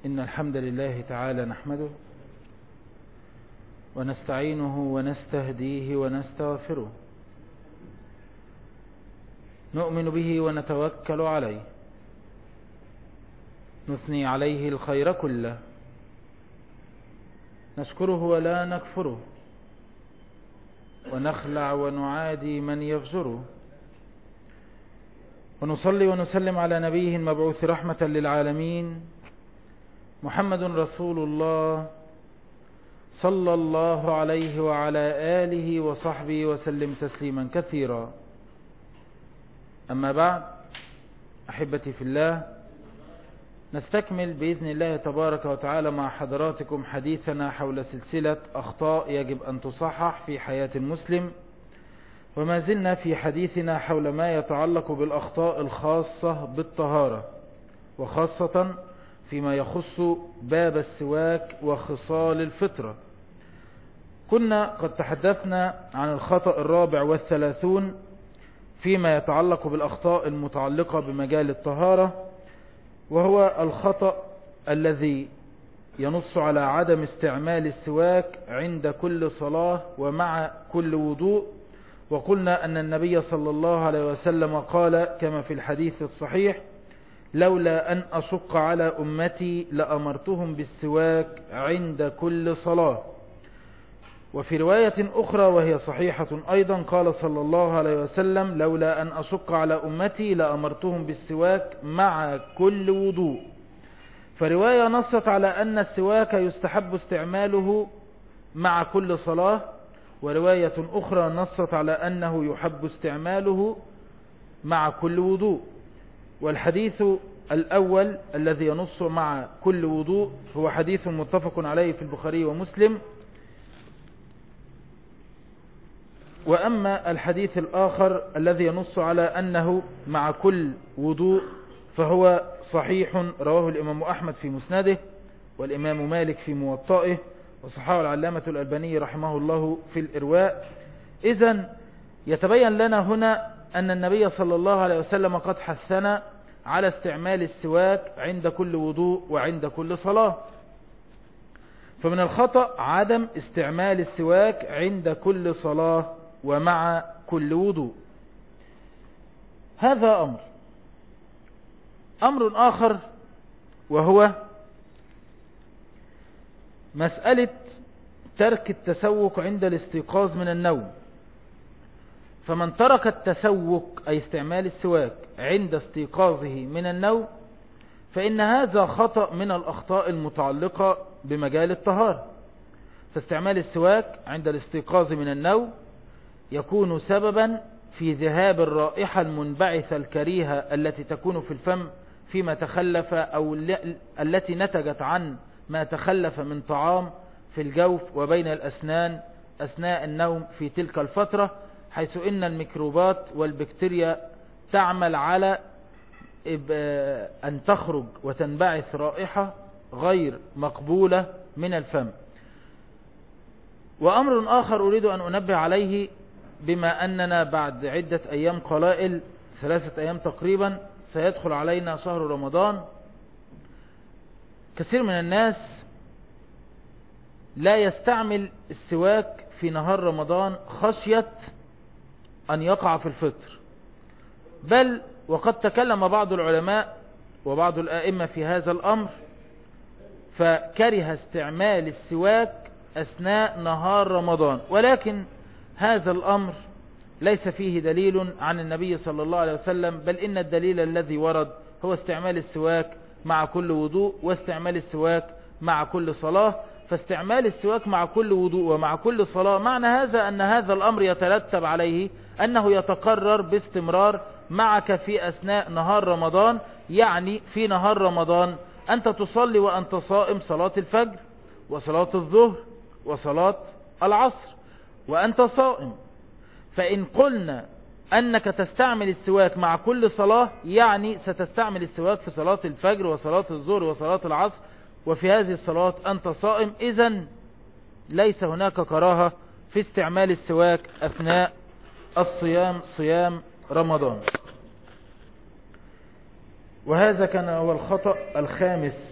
إن الحمد لله تعالى نحمده ونستعينه ونستهديه ونستغفره نؤمن به ونتوكل عليه نثني عليه الخير كله نشكره ولا نكفره ونخلع ونعادي من يفجره ونصلي ونسلم على نبيه المبعوث رحمة للعالمين محمد رسول الله صلى الله عليه وعلى آله وصحبه وسلم تسليما كثيرا أما بعد أحبتي في الله نستكمل بإذن الله تبارك وتعالى مع حضراتكم حديثنا حول سلسلة أخطاء يجب أن تصحح في حياة المسلم وما زلنا في حديثنا حول ما يتعلق بالأخطاء الخاصة بالطهارة وخاصة فيما يخص باب السواك وخصال الفطرة كنا قد تحدثنا عن الخطأ الرابع والثلاثون فيما يتعلق بالأخطاء المتعلقة بمجال الطهارة وهو الخطأ الذي ينص على عدم استعمال السواك عند كل صلاة ومع كل وضوء وقلنا أن النبي صلى الله عليه وسلم قال كما في الحديث الصحيح لولا أن أشق على أمتي لأمرتهم بالسواك عند كل صلاة وفي رواية أخرى وهي صحيحة أيضا قال صلى الله عليه وسلم لولا أن أشق على أمتي لأمرتهم بالسواك مع كل وضوء فرواية نصت على أن السواك يستحب استعماله مع كل صلاة ورواية أخرى نصت على أنه يحب استعماله مع كل وضوء والحديث الأول الذي ينص مع كل وضوء هو حديث متفق عليه في البخاري ومسلم وأما الحديث الآخر الذي ينص على أنه مع كل وضوء فهو صحيح رواه الإمام أحمد في مسنده والإمام مالك في موطائه وصحاه العلامة الألباني رحمه الله في الإرواء إذا يتبين لنا هنا أن النبي صلى الله عليه وسلم قد حثنا على استعمال السواك عند كل وضوء وعند كل صلاة فمن الخطأ عدم استعمال السواك عند كل صلاة ومع كل وضوء هذا أمر أمر آخر وهو مسألة ترك التسوق عند الاستيقاظ من النوم فمن ترك التسوق أي استعمال السواك عند استيقاظه من النوم فإن هذا خطأ من الأخطاء المتعلقة بمجال الطهارة فاستعمال السواك عند الاستيقاظ من النوم يكون سببا في ذهاب الرائحة المنبعثة الكريهة التي تكون في الفم فيما تخلف أو التي نتجت عن ما تخلف من طعام في الجوف وبين الأسنان أثناء النوم في تلك الفترة حيث إن الميكروبات والبكتيريا تعمل على أن تخرج وتنبعث رائحة غير مقبولة من الفم وأمر آخر أريد أن أنبه عليه بما أننا بعد عدة أيام قلائل ثلاثة أيام تقريبا سيدخل علينا شهر رمضان كثير من الناس لا يستعمل السواك في نهار رمضان خشية أن يقع في الفطر بل وقد تكلم بعض العلماء وبعض الآئمة في هذا الأمر فكره استعمال السواك أثناء نهار رمضان ولكن هذا الأمر ليس فيه دليل عن النبي صلى الله عليه وسلم بل إن الدليل الذي ورد هو استعمال السواك مع كل وضوء واستعمال السواك مع كل صلاة فاستعمال السواك مع كل وضوء ومع كل صلاة معنى هذا أن هذا الأمر يترتب عليه أنه يتقرر باستمرار معك في أثناء نهار رمضان يعني في نهار رمضان أنت تصلي وأنت صائم صلاة الفجر وصلاة الظهر وصلاة العصر وأنت صائم فإن قلنا أنك تستعمل السواك مع كل صلاة يعني ستستعمل السواك في صلاة الفجر وصلاة الظهر وصلاة العصر وفي هذه الصلاة أنت صائم إذا ليس هناك كراهة في استعمال السواك أثناء الصيام صيام رمضان وهذا كان هو الخطأ الخامس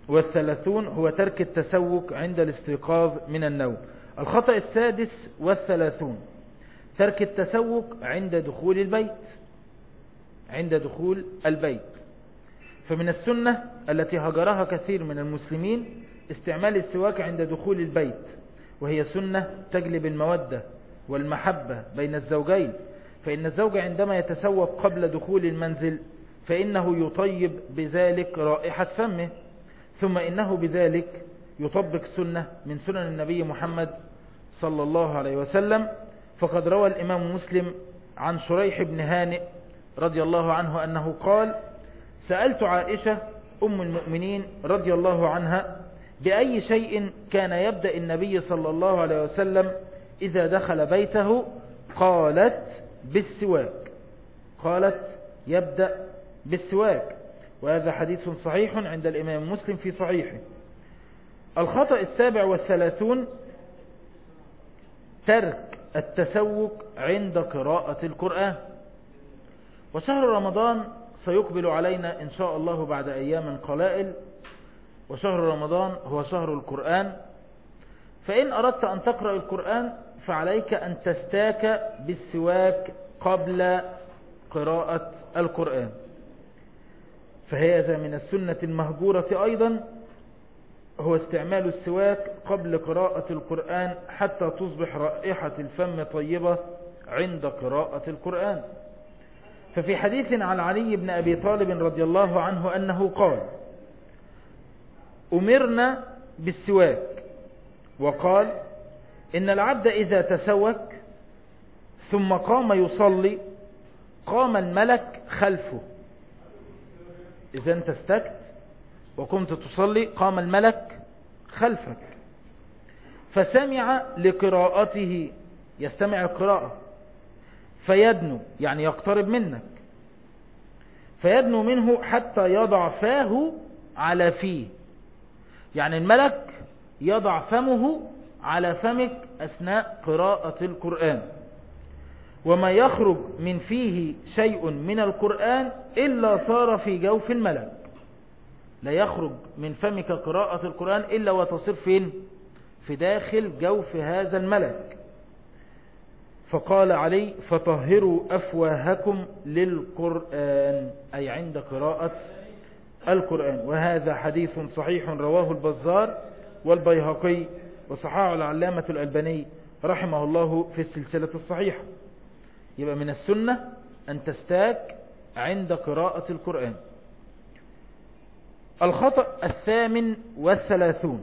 والثلاثون هو ترك التسوك عند الاستيقاظ من النوم الخطأ السادس والثلاثون ترك التسوك عند دخول البيت عند دخول البيت فمن السنة التي هجرها كثير من المسلمين استعمال السواك عند دخول البيت وهي سنة تجلب المودة والمحبة بين الزوجين فإن الزوج عندما يتسوق قبل دخول المنزل فإنه يطيب بذلك رائحة فمه ثم إنه بذلك يطبق سنة من سنن النبي محمد صلى الله عليه وسلم فقد روى الإمام مسلم عن شريح بن هانئ رضي الله عنه أنه قال سألت عائشة أم المؤمنين رضي الله عنها بأي شيء كان يبدأ النبي صلى الله عليه وسلم إذا دخل بيته قالت بالسواك قالت يبدأ بالسواك وهذا حديث صحيح عند الإمام مسلم في صحيحه الخطأ السابع والثلاثون ترك التسوق عند قراءة القرآن وشهر رمضان سيقبل علينا إن شاء الله بعد أيام قلائل وشهر رمضان هو شهر القرآن فإن أردت أن تقرأ القرآن فعليك أن تستاك بالسواك قبل قراءة القرآن فهذا من السنة المهجورة أيضا هو استعمال السواك قبل قراءة القرآن حتى تصبح رائحة الفم طيبة عند قراءة القرآن ففي حديث عن علي بن أبي طالب رضي الله عنه أنه قال أمرنا بالسواك وقال إن العبد إذا تسوك ثم قام يصلي قام الملك خلفه إذا أنت استكت وقمت تصلي قام الملك خلفك فسمع لقراءته يستمع القراءة فيدنو يعني يقترب منك فيدنو منه حتى يضع فاه على فيه يعني الملك يضع فمه على فمك أثناء قراءة القرآن وما يخرج من فيه شيء من القرآن إلا صار في جوف الملك لا يخرج من فمك قراءة القرآن إلا وتصير فين في داخل جوف هذا الملك فقال علي فطهروا أفواهكم للقرآن أي عند قراءة القرآن وهذا حديث صحيح رواه البزار والبيهقي وصحاح العلامة الألباني رحمه الله في السلسلة الصحيحة يبقى من السنة أن تستاك عند قراءة القرآن الخطأ الثامن والثلاثون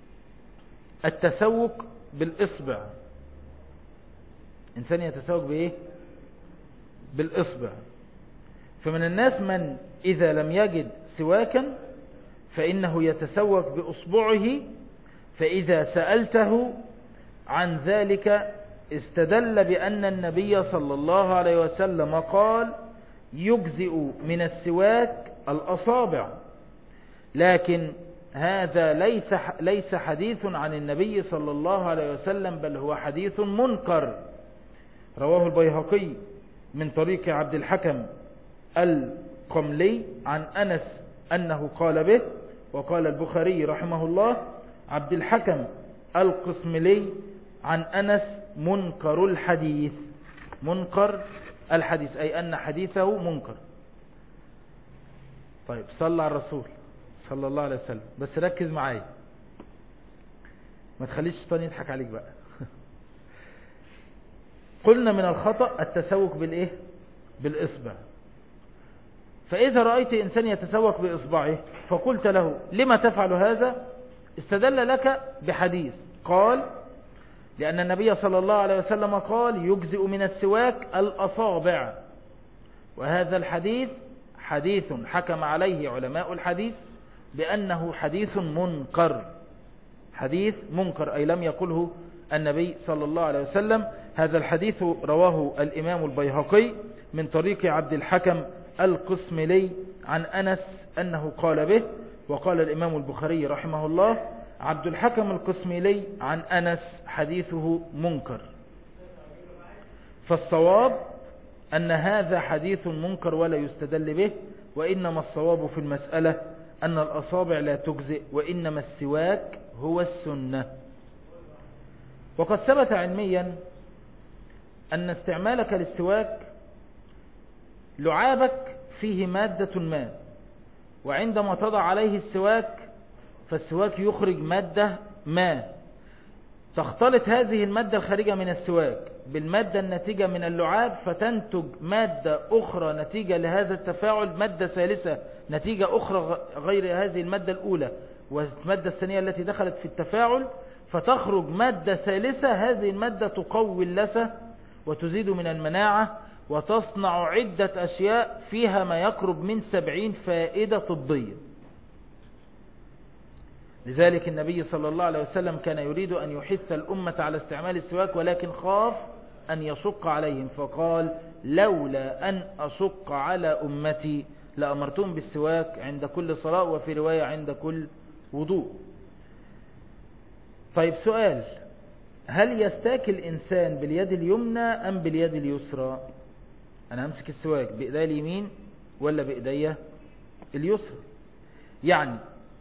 التسوق بالإصبع إنسان يتسوق بإيه بالإصبع فمن الناس من إذا لم يجد سواكا فإنه يتسوق بأصبعه فإذا سألته عن ذلك استدل بأن النبي صلى الله عليه وسلم قال يجزئ من السواك الأصابع لكن هذا ليس ليس حديث عن النبي صلى الله عليه وسلم بل هو حديث منكر رواه البيهقي من طريق عبد الحكم القملي عن أنس أنه قال به وقال البخاري رحمه الله عبد الحكم القسملي عن أنس منكر الحديث منكر الحديث أي أن حديثه منكر طيب صلى على الرسول صلى الله عليه وسلم بس ركز معايا ما تخليش الشيطان يضحك عليك بقى قلنا من الخطأ التسوق بالإيه بالإصبع فإذا رأيت إنسان يتسوق بإصبعه فقلت له لما تفعل هذا استدل لك بحديث قال لأن النبي صلى الله عليه وسلم قال يجزئ من السواك الأصابع وهذا الحديث حديث حكم عليه علماء الحديث بأنه حديث منكر حديث منكر أي لم يقله النبي صلى الله عليه وسلم هذا الحديث رواه الإمام البيهقي من طريق عبد الحكم القسملي عن أنس أنه قال به وقال الإمام البخاري رحمه الله عبد الحكم القسميلي عن أنس حديثه منكر فالصواب أن هذا حديث منكر ولا يستدل به وإنما الصواب في المسألة أن الأصابع لا تجزئ وإنما السواك هو السنة وقد ثبت علميا أن استعمالك للسواك لعابك فيه مادة ما وعندما تضع عليه السواك فالسواك يخرج مادة ما تختلط هذه المادة الخارجة من السواك بالمادة الناتجة من اللعاب فتنتج مادة أخرى نتيجة لهذا التفاعل مادة ثالثة نتيجة أخرى غير هذه المادة الأولى والمادة الثانية التي دخلت في التفاعل فتخرج مادة ثالثة هذه المادة تقوي اللثة وتزيد من المناعة وتصنع عدة أشياء فيها ما يقرب من سبعين فائدة طبية لذلك النبي صلى الله عليه وسلم كان يريد أن يحث الأمة على استعمال السواك ولكن خاف أن يشق عليهم فقال لولا أن أشق على أمتي لأمرتم بالسواك عند كل صلاة وفي رواية عند كل وضوء طيب سؤال هل يستاك الإنسان باليد اليمنى أم باليد اليسرى أنا همسك السواك بإيدي اليمين ولا بإيدي اليسرى يعني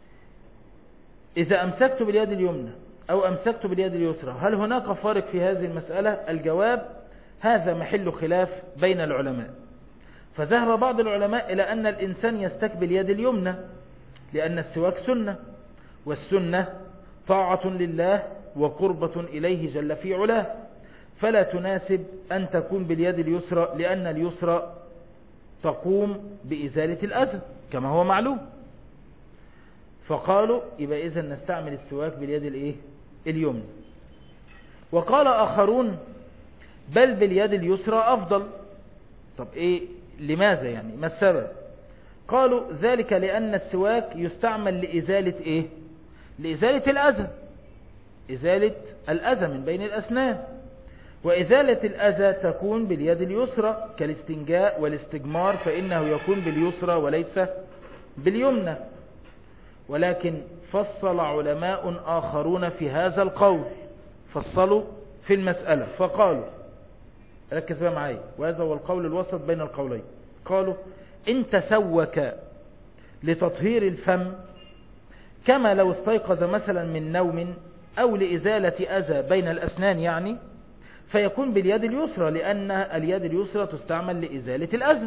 إذا أمسكت باليد اليمنى أو أمسكت باليد اليسرى هل هناك فارق في هذه المسألة الجواب هذا محل خلاف بين العلماء فذهب بعض العلماء إلى أن الإنسان يستك باليد اليمنى لأن السواك سنة والسنة طاعة لله وقربة إليه جل في علاه فلا تناسب أن تكون باليد اليسرى لأن اليسرى تقوم بإزالة الأذى كما هو معلوم فقالوا يبقى إذا نستعمل السواك باليد الإيه؟ اليمنى وقال آخرون بل باليد اليسرى أفضل طب إيه لماذا يعني ما السبب قالوا ذلك لأن السواك يستعمل لإزالة إيه لإزالة الأذى إزالة الأذى من بين الأسنان وإزالة الأذى تكون باليد اليسرى كالاستنجاء والاستجمار فإنه يكون باليسرى وليس باليمنى ولكن فصل علماء آخرون في هذا القول فصلوا في المسألة فقالوا ركز بقى معي وهذا هو القول الوسط بين القولين قالوا إن تسوك لتطهير الفم كما لو استيقظ مثلا من نوم أو لإزالة أذى بين الأسنان يعني فيكون باليد اليسرى لأن اليد اليسرى تستعمل لإزالة الأذى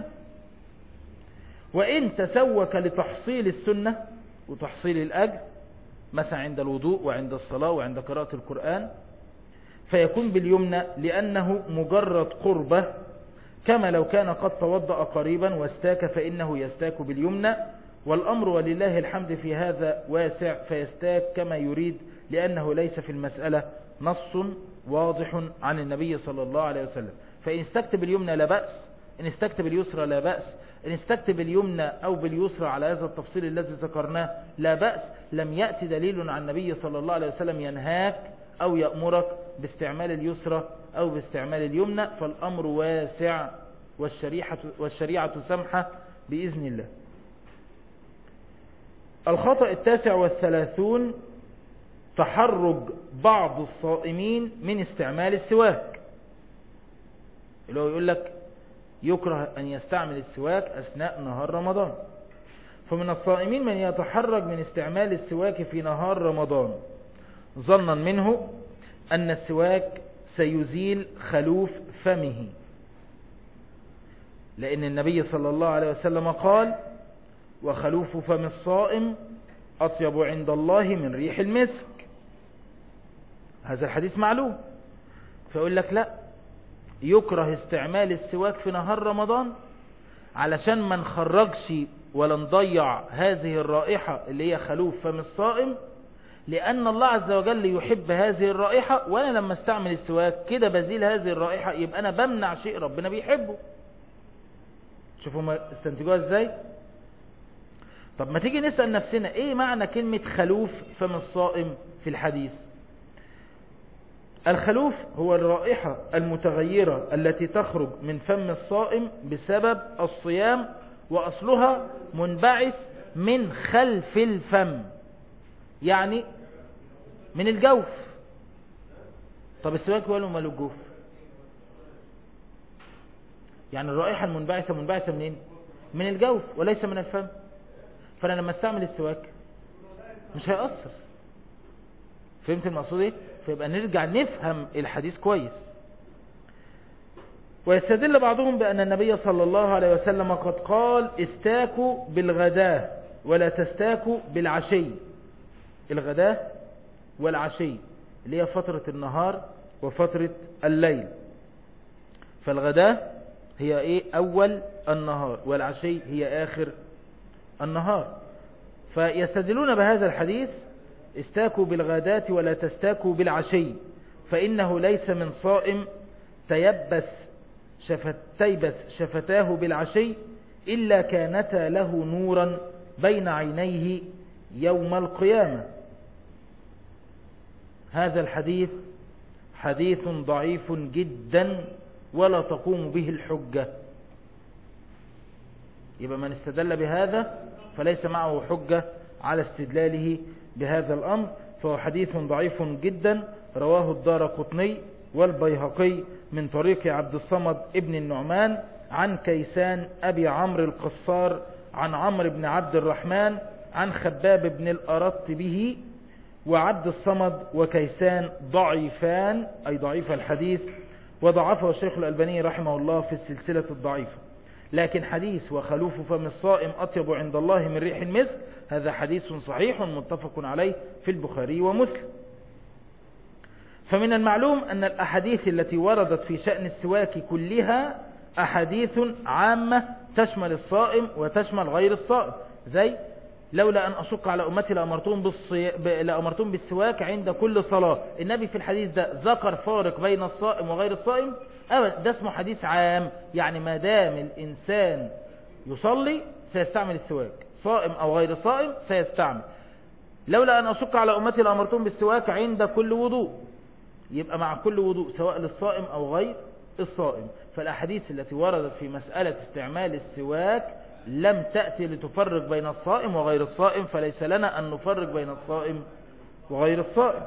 وإن تسوك لتحصيل السنة وتحصيل الأجر مثلا عند الوضوء وعند الصلاة وعند قراءة القرآن فيكون باليمنى لأنه مجرد قربة كما لو كان قد توضأ قريبا واستاك فإنه يستاك باليمنى والأمر ولله الحمد في هذا واسع فيستاك كما يريد لأنه ليس في المسألة نص واضح عن النبي صلى الله عليه وسلم فإن استكتب اليمنى لا بأس إن استكتب اليسرى لا بأس إن استكتب اليمنى أو باليسرى على هذا التفصيل الذي ذكرناه لا بأس لم يأتي دليل عن النبي صلى الله عليه وسلم ينهاك أو يأمرك باستعمال اليسرى أو باستعمال اليمنى فالأمر واسع والشريعة, والشريعة سمحة بإذن الله الخطأ التاسع والثلاثون تحرج بعض الصائمين من استعمال السواك اللي هو يقول لك يكره أن يستعمل السواك أثناء نهار رمضان فمن الصائمين من يتحرج من استعمال السواك في نهار رمضان ظنا منه أن السواك سيزيل خلوف فمه لأن النبي صلى الله عليه وسلم قال وخلوف فم الصائم أطيب عند الله من ريح المسك هذا الحديث معلوم فيقول لك لا يكره استعمال السواك في نهار رمضان علشان ما نخرجش ولا نضيع هذه الرائحة اللي هي خلوف فم الصائم لأن الله عز وجل يحب هذه الرائحة وأنا لما استعمل السواك كده بزيل هذه الرائحة يبقى أنا بمنع شيء ربنا بيحبه شوفوا ما استنتجوها ازاي طب ما تيجي نسأل نفسنا ايه معنى كلمة خلوف فم الصائم في الحديث الخلوف هو الرائحة المتغيرة التي تخرج من فم الصائم بسبب الصيام وأصلها منبعث من خلف الفم يعني من الجوف طب السواك هو ماله الجوف يعني الرائحة المنبعثة منبعثة منين من الجوف وليس من الفم فأنا لما استعمل السواك مش هيأثر فهمت المقصود ايه فيبقى نرجع نفهم الحديث كويس ويستدل بعضهم بأن النبي صلى الله عليه وسلم قد قال استاكوا بالغداء ولا تستاكوا بالعشي الغداء والعشي اللي هي فترة النهار وفترة الليل فالغداء هي ايه اول النهار والعشي هي اخر النهار فيستدلون بهذا الحديث استاكوا بالغداة ولا تستاكوا بالعشي فإنه ليس من صائم تيبس شفت تيبس شفتاه بالعشي إلا كانتا له نورا بين عينيه يوم القيامة هذا الحديث حديث ضعيف جدا ولا تقوم به الحجة يبقى من استدل بهذا فليس معه حجة على استدلاله بهذا الأمر فهو حديث ضعيف جدا رواه الدار قطني والبيهقي من طريق عبد الصمد ابن النعمان عن كيسان أبي عمرو القصار عن عمرو بن عبد الرحمن عن خباب بن الأرط به وعبد الصمد وكيسان ضعيفان أي ضعيف الحديث وضعفه الشيخ الألباني رحمه الله في السلسلة الضعيفة لكن حديث وخلوف فم الصائم أطيب عند الله من ريح المسك هذا حديث صحيح متفق عليه في البخاري ومسلم فمن المعلوم أن الأحاديث التي وردت في شأن السواك كلها أحاديث عامة تشمل الصائم وتشمل غير الصائم زي لولا أن أشق على أمتي لأمرتهم, بالصي... لأمرتهم بالسواك عند كل صلاة النبي في الحديث ده ذكر فارق بين الصائم وغير الصائم أبدا ده اسمه حديث عام يعني ما دام الإنسان يصلي سيستعمل السواك صائم أو غير صائم سيستعمل لولا أن أشق على أمتي لأمرتهم بالسواك عند كل وضوء يبقى مع كل وضوء سواء للصائم أو غير الصائم فالأحاديث التي وردت في مسألة استعمال السواك لم تأتي لتفرق بين الصائم وغير الصائم فليس لنا أن نفرق بين الصائم وغير الصائم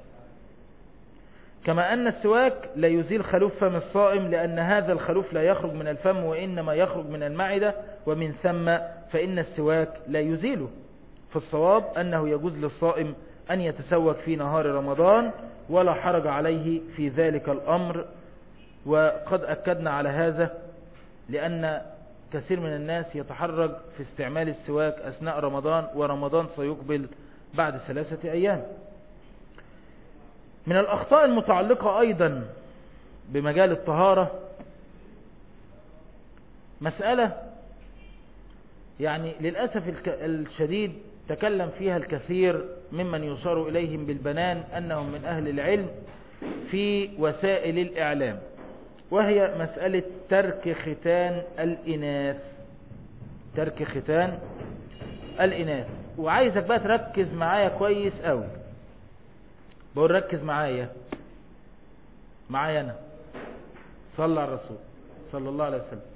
كما أن السواك لا يزيل خلوف فم الصائم لأن هذا الخلوف لا يخرج من الفم وإنما يخرج من المعدة ومن ثم فإن السواك لا يزيله فالصواب أنه يجوز للصائم أن يتسوك في نهار رمضان ولا حرج عليه في ذلك الأمر وقد أكدنا على هذا لأن كثير من الناس يتحرج في استعمال السواك أثناء رمضان ورمضان سيقبل بعد ثلاثة أيام من الأخطاء المتعلقة أيضا بمجال الطهارة مسألة يعني للأسف الشديد تكلم فيها الكثير ممن يشار إليهم بالبنان أنهم من أهل العلم في وسائل الإعلام وهي مسألة ترك ختان الإناث ترك ختان الإناث وعايزك بقى تركز معايا كويس قوي بقول ركز معايا معايا أنا صلى على الرسول صلى الله عليه وسلم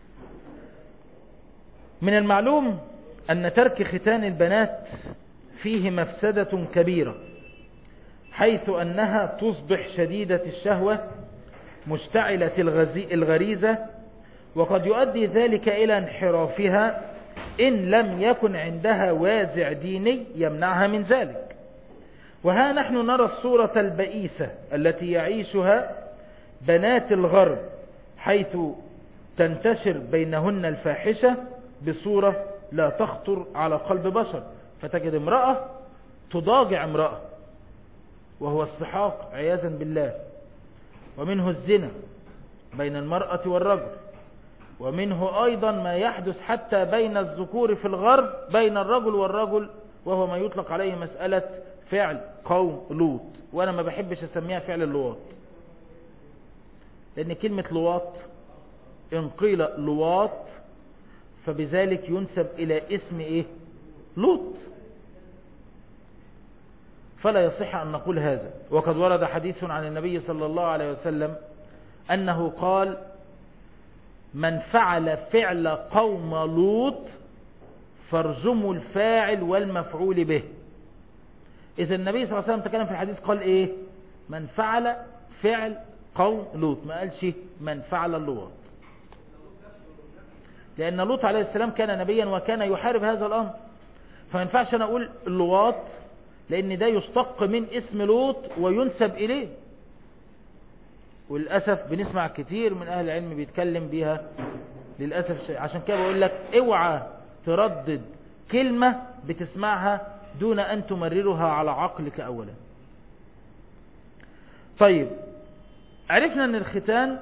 من المعلوم أن ترك ختان البنات فيه مفسدة كبيرة حيث أنها تصبح شديدة الشهوة مشتعلة الغريزة وقد يؤدي ذلك إلى انحرافها إن لم يكن عندها وازع ديني يمنعها من ذلك وها نحن نرى الصورة البئيسة التي يعيشها بنات الغرب حيث تنتشر بينهن الفاحشة بصورة لا تخطر على قلب بشر فتجد امرأة تضاجع امرأة وهو الصحاق عياذا بالله ومنه الزنا بين المرأة والرجل ومنه أيضا ما يحدث حتى بين الذكور في الغرب بين الرجل والرجل وهو ما يطلق عليه مسألة فعل قوم لوط وأنا ما بحبش أسميها فعل اللواط لأن كلمة لواط إن قيل لواط فبذلك ينسب إلى اسم إيه لوط فلا يصح أن نقول هذا وقد ورد حديث عن النبي صلى الله عليه وسلم أنه قال من فعل فعل قوم لوط فارجموا الفاعل والمفعول به إذا النبي صلى الله عليه وسلم تكلم في الحديث قال إيه من فعل فعل قوم لوط ما قالش من فعل اللواط لأن لوط عليه السلام كان نبيا وكان يحارب هذا الأمر فما ينفعش انا اقول اللواط لان ده يشتق من اسم لوط وينسب اليه وللأسف بنسمع كتير من اهل العلم بيتكلم بيها للأسف شيء عشان كده بقول لك اوعى تردد كلمة بتسمعها دون ان تمررها على عقلك اولا طيب عرفنا ان الختان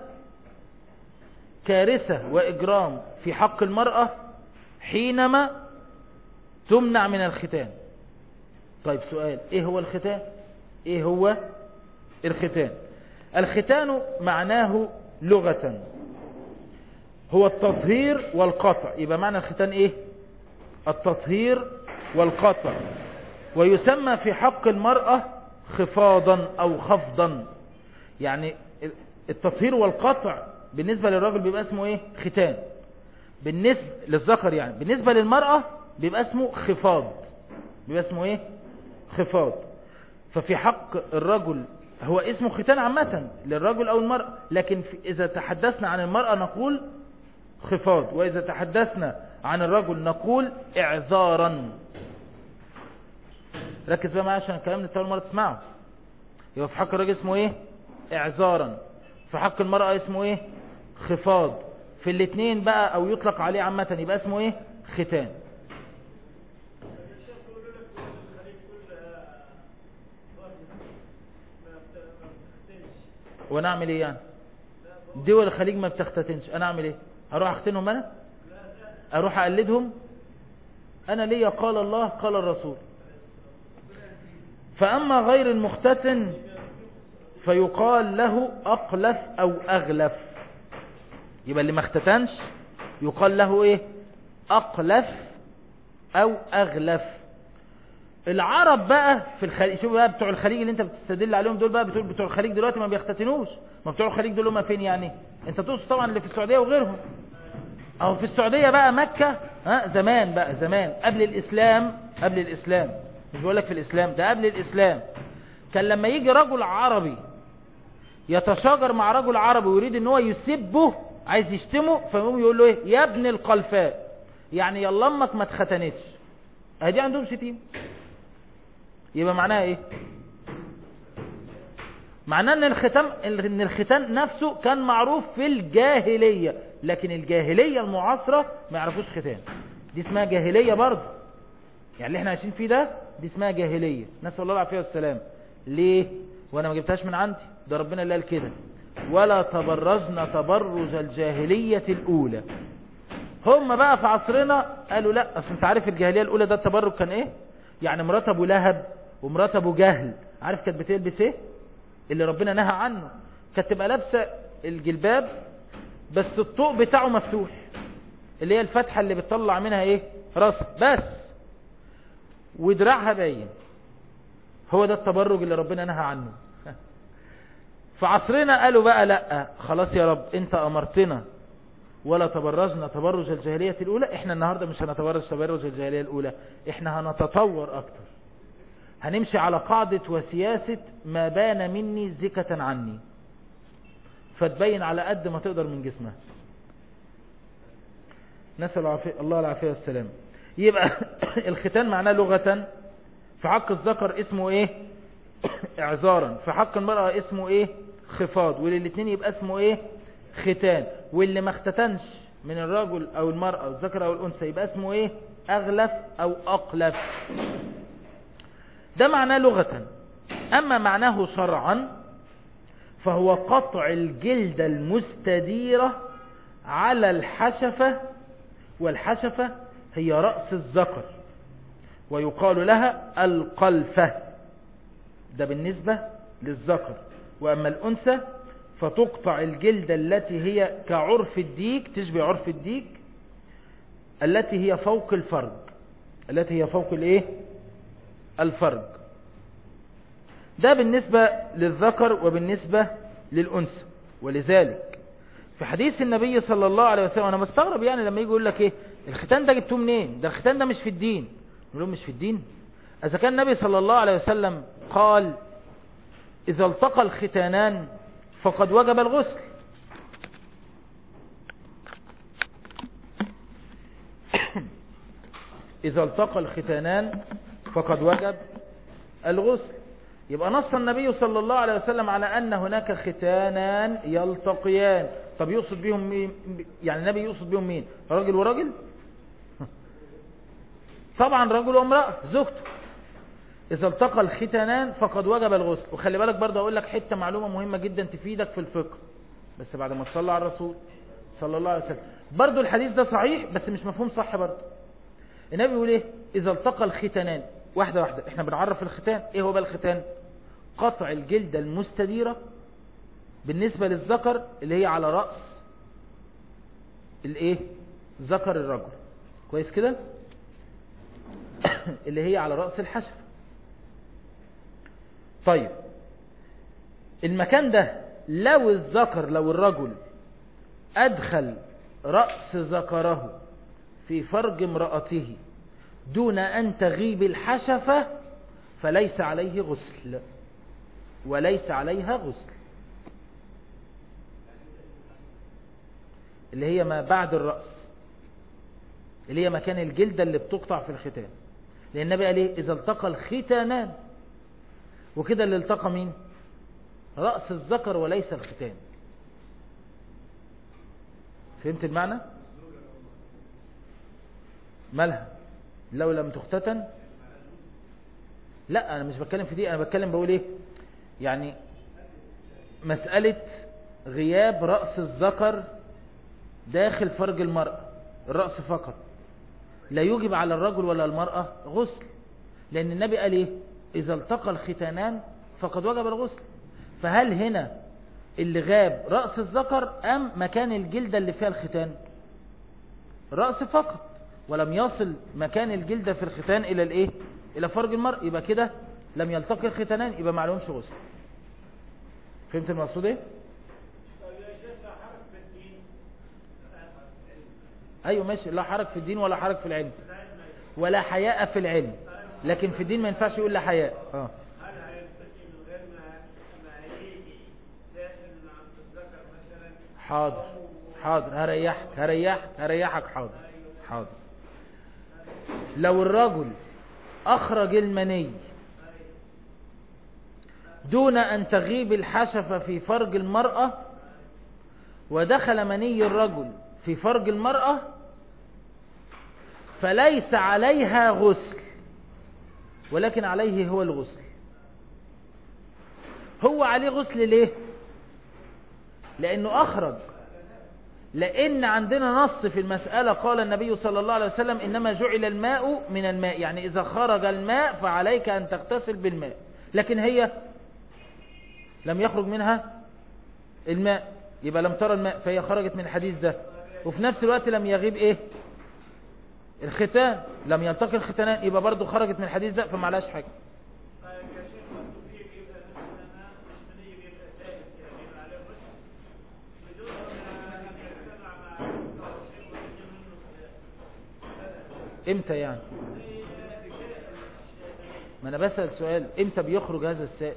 كارثة واجرام في حق المرأة حينما تمنع من الختان طيب سؤال ايه هو الختان ايه هو الختان الختان معناه لغة هو التطهير والقطع يبقى معنى الختان ايه التطهير والقطع ويسمى في حق المرأة خفاضا او خفضا يعني التطهير والقطع بالنسبة للراجل بيبقى اسمه ايه ختان بالنسبة للذكر يعني بالنسبة للمرأة بيبقى اسمه خفاض بيبقى اسمه ايه خفاض ففي حق الرجل هو اسمه ختان عامة للرجل او المرأة لكن اذا تحدثنا عن المرأة نقول خفاض واذا تحدثنا عن الرجل نقول اعذارا ركز بقى معايا عشان الكلام ده اول مرة تسمعه يبقى في حق الرجل اسمه ايه اعذارا في حق المرأة اسمه ايه خفاض في الاثنين بقى او يطلق عليه عامة يبقى اسمه ايه ختان وانا اعمل ايه يعني دول الخليج ما بتختتنش انا اعمل ايه اروح اختنهم انا اروح اقلدهم انا ليا قال الله قال الرسول فاما غير المختتن فيقال له اقلف او اغلف يبقى اللي ما اختتنش يقال له ايه اقلف او اغلف العرب بقى في الخليج شوف بقى بتوع الخليج اللي انت بتستدل عليهم دول بقى بتقول بتوع الخليج دلوقتي ما بيختتنوش ما بتوع الخليج دول هم فين يعني انت تقصد طبعا اللي في السعودية وغيرهم او في السعودية بقى مكة ها زمان بقى زمان قبل الاسلام قبل الاسلام مش بقول لك في الاسلام ده قبل الاسلام كان لما يجي رجل عربي يتشاجر مع رجل عربي ويريد ان هو يسبه عايز يشتمه فيقوم يقول له ايه يا ابن القلفاء يعني يلا امك ما اتختنتش ادي عندهم شتيم يبقى معناها ايه معناه ان الختام ان الختان نفسه كان معروف في الجاهلية لكن الجاهلية المعاصرة ما يعرفوش ختان دي اسمها جاهلية برضه يعني اللي احنا عايشين فيه ده دي اسمها جاهلية نسأل الله العافية والسلام ليه وانا ما جبتهاش من عندي ده ربنا اللي قال كده ولا تبرزنا تبرج الجاهلية الاولى هم بقى في عصرنا قالوا لا اصل انت عارف الجاهلية الاولى ده التبرج كان ايه يعني مرات ابو لهب ومرات ابو جهل عارف كانت بتلبس ايه اللي ربنا نهى عنه كانت تبقى لابسه الجلباب بس الطوق بتاعه مفتوح اللي هي الفتحة اللي بتطلع منها ايه راس بس ودراعها باين هو ده التبرج اللي ربنا نهى عنه في عصرنا قالوا بقى لا خلاص يا رب انت امرتنا ولا تبرزنا تبرج الجاهلية الاولى احنا النهاردة مش هنتبرج تبرج الجاهلية الاولى احنا هنتطور اكتر هنمشي على قاعدة وسياسة ما بان مني زكة عني فتبين على قد ما تقدر من جسمها نسأل الله العافية والسلام يبقى الختان معناه لغة في حق الذكر اسمه ايه اعذارا في حق المرأة اسمه ايه خفاض وللاتنين يبقى اسمه ايه ختان واللي ما اختتنش من الرجل او المرأة الذكر او الانثى يبقى اسمه ايه اغلف او اقلف ده معناه لغة اما معناه شرعا فهو قطع الجلد المستديرة على الحشفة والحشفة هي رأس الذكر ويقال لها القلفة ده بالنسبة للذكر وأما الأنثى فتقطع الجلد التي هي كعرف الديك تشبه عرف الديك التي هي فوق الفرج التي هي فوق الايه الفرج ده بالنسبة للذكر وبالنسبة للأنثى ولذلك في حديث النبي صلى الله عليه وسلم أنا مستغرب يعني لما يجي يقول لك إيه الختان ده جبتوه منين ده الختان ده مش في الدين نقول لهم مش في الدين إذا كان النبي صلى الله عليه وسلم قال إذا التقى الختانان فقد وجب الغسل إذا التقى الختانان فقد وجب الغسل يبقى نص النبي صلى الله عليه وسلم على أن هناك ختانان يلتقيان طب يقصد بهم مين يعني النبي يقصد بهم مين راجل وراجل طبعا رجل وامرأة زوجته إذا التقى الختانان فقد وجب الغسل وخلي بالك برضه أقول لك حتة معلومة مهمة جدا تفيدك في الفقه بس بعد ما تصلى على الرسول صلى الله عليه وسلم برضه الحديث ده صحيح بس مش مفهوم صح برضه النبي يقول ايه إذا التقى الختانان واحدة واحدة احنا بنعرف الختان ايه هو بقى الختان قطع الجلدة المستديرة بالنسبة للذكر اللي هي على رأس الايه ذكر الرجل كويس كده اللي هي على رأس الحشف طيب المكان ده لو الذكر لو الرجل أدخل رأس ذكره في فرج امرأته دون أن تغيب الحشفة فليس عليه غسل وليس عليها غسل اللي هي ما بعد الرأس اللي هي مكان الجلدة اللي بتقطع في الختان لأن النبي قال ايه إذا التقى الختانان وكده اللي التقى مين رأس الذكر وليس الختان فهمت المعنى مالها لو لم تختتن لا انا مش بتكلم في دي انا بتكلم بقول ايه يعني مسألة غياب رأس الذكر داخل فرج المرأة الرأس فقط لا يجب على الرجل ولا المرأة غسل لأن النبي قال إيه إذا التقى الختانان فقد وجب الغسل فهل هنا اللي غاب رأس الذكر أم مكان الجلدة اللي فيها الختان رأس فقط ولم يصل مكان الجلدة في الختان إلى الإيه إلى فرج المرء يبقى كده لم يلتقي الختانان يبقى معلومش غسل فهمت المقصود ايه ايوه ماشي لا حرج في الدين ولا حرج في العلم ولا حياء في العلم لكن في الدين ما ينفعش يقول لا حياء اه هل هيلتقي من غير ما ما يجي داخل عند الذكر مثلا حاضر حاضر هريحك هريحك هريحك حاضر حاضر لو الرجل أخرج المني دون أن تغيب الحشفة في فرج المرأة ودخل مني الرجل في فرج المرأة فليس عليها غسل ولكن عليه هو الغسل هو عليه غسل ليه لأنه أخرج لأن عندنا نص في المسألة قال النبي صلى الله عليه وسلم إنما جعل الماء من الماء يعني إذا خرج الماء فعليك أن تغتسل بالماء لكن هي لم يخرج منها الماء يبقى لم ترى الماء فهي خرجت من الحديث ده وفي نفس الوقت لم يغيب إيه الختان لم يلتقي الختانان يبقى برضو خرجت من الحديث ده فمعلاش حاجة طيب يا شيخ برضه في بيبقى مثلا مش مني بيبقى ثابت يعني بيبقى عليه غسل بدون ما يجتمع مع أو شيء ويجي منه خلاف. امتى يعني ما انا بسأل سؤال امتى بيخرج هذا السائل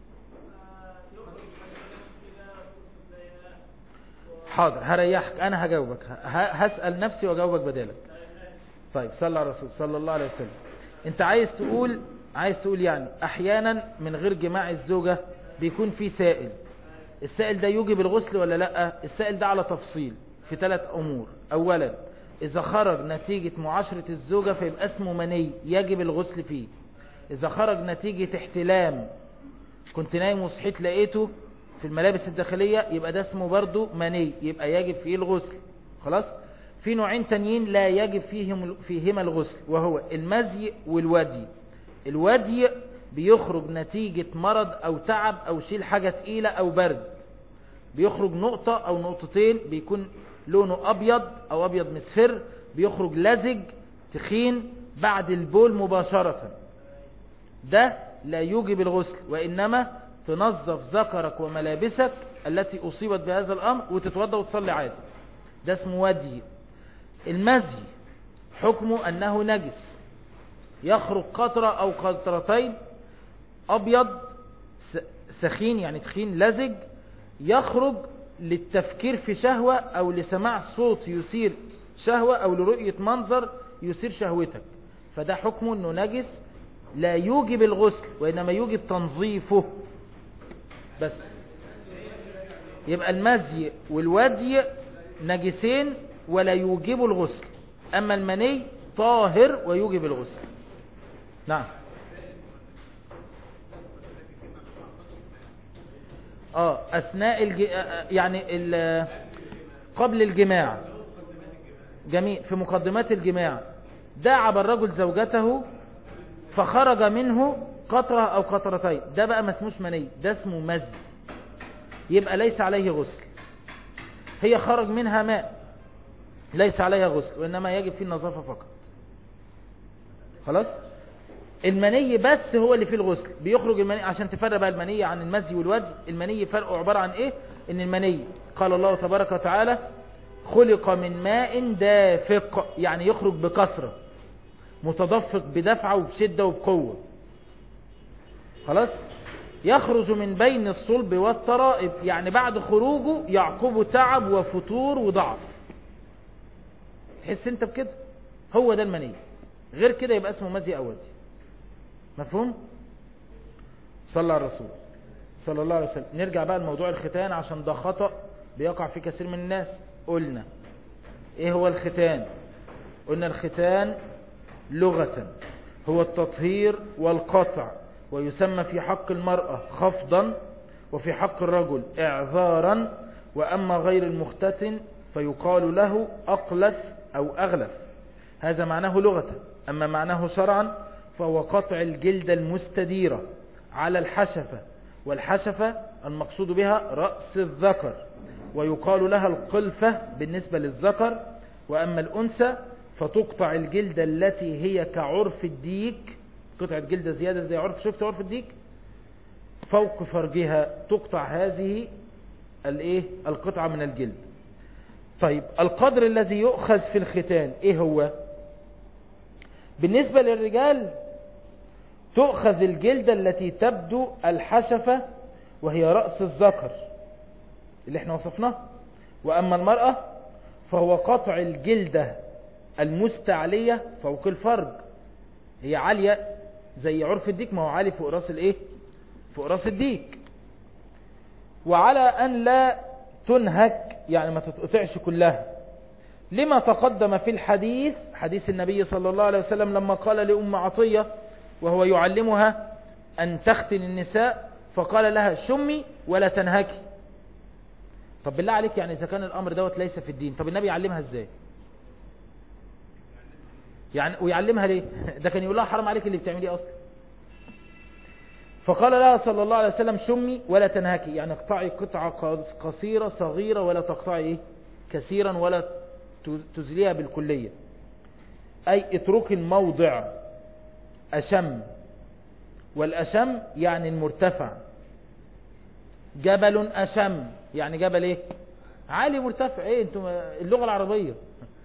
حاضر هريحك انا هجاوبك ه- هسأل نفسي واجاوبك بدالك طيب صلى على الرسول صلى الله عليه وسلم انت عايز تقول عايز تقول يعني احيانا من غير جماع الزوجة بيكون في سائل السائل ده يوجب الغسل ولا لا السائل ده على تفصيل في ثلاث امور اولا اذا خرج نتيجة معاشرة الزوجة فيبقى اسمه مني يجب الغسل فيه اذا خرج نتيجة احتلام كنت نايم وصحيت لقيته في الملابس الداخلية يبقى ده اسمه برضو مني يبقى يجب فيه الغسل خلاص في نوعين تانيين لا يجب فيهم فيهما الغسل وهو المزي والودي الودي بيخرج نتيجة مرض او تعب او شيل حاجة تقيلة او برد بيخرج نقطة او نقطتين بيكون لونه ابيض او ابيض مصفر بيخرج لزج تخين بعد البول مباشرة ده لا يوجب الغسل وإنما تنظف ذكرك وملابسك التي أصيبت بهذا الأمر وتتوضى وتصلي عادي ده اسمه ودي المزي حكمه أنه نجس يخرج قطرة أو قطرتين أبيض س- سخين يعني تخين لزج يخرج للتفكير في شهوة أو لسماع صوت يثير شهوة أو لرؤية منظر يثير شهوتك فده حكمه انه نجس لا يوجب الغسل وانما يوجب تنظيفه بس يبقى المزي والودي نجسين ولا يوجب الغسل اما المني طاهر ويوجب الغسل نعم اه اثناء الج... يعني ال... قبل الجماع جميل في مقدمات الجماع داعب الرجل زوجته فخرج منه قطرة او قطرتين ده بقى ما اسموش مني ده اسمه مز يبقى ليس عليه غسل هي خرج منها ماء ليس عليها غسل وإنما يجب فيه النظافة فقط خلاص المني بس هو اللي فيه الغسل بيخرج المني عشان تفرق بقى المني عن المزي والوجه المني فرقه عبارة عن ايه ان المني قال الله تبارك وتعالى خلق من ماء دافق يعني يخرج بكثرة متدفق بدفعة وبشدة وبقوة خلاص يخرج من بين الصلب والترائب يعني بعد خروجه يعقب تعب وفتور وضعف تحس انت بكده هو ده المني غير كده يبقى اسمه مزي او ودي مفهوم صلى على الرسول صلى الله عليه وسلم نرجع بقى لموضوع الختان عشان ده خطأ بيقع في كثير من الناس قلنا ايه هو الختان قلنا الختان لغة هو التطهير والقطع ويسمى في حق المرأة خفضا وفي حق الرجل اعذارا وأما غير المختتن فيقال له أقلف أو أغلف هذا معناه لغة أما معناه شرعا فهو قطع الجلد المستديرة على الحشفة والحشفة المقصود بها رأس الذكر ويقال لها القلفة بالنسبة للذكر وأما الأنثى فتقطع الجلد التي هي كعرف الديك قطعة جلد زيادة زي عرف شفت عرف الديك فوق فرجها تقطع هذه الايه القطعة من الجلد طيب القدر الذي يؤخذ في الختان ايه هو بالنسبة للرجال تؤخذ الجلد التي تبدو الحشفة وهي رأس الذكر اللي احنا وصفناه وأما المرأة فهو قطع الجلدة المستعلية فوق الفرج هي عالية زي عرف الديك ما هو عالي فوق راس الايه فوق راس الديك وعلى ان لا تنهك يعني ما تتقطعش كلها لما تقدم في الحديث حديث النبي صلى الله عليه وسلم لما قال لأم عطية وهو يعلمها أن تختن النساء فقال لها شمي ولا تنهكي طب بالله عليك يعني إذا كان الأمر دوت ليس في الدين طب النبي يعلمها إزاي يعني ويعلمها ليه ده كان يقول لها حرام عليك اللي بتعمليه أصلا فقال لها صلى الله عليه وسلم شمي ولا تنهكي يعني اقطعي قطعة قصيرة صغيرة ولا تقطعي ايه كثيرا ولا تزليها بالكلية أي اترك الموضع أشم والأشم يعني المرتفع جبل أشم يعني جبل ايه عالي مرتفع ايه انتم اللغة العربية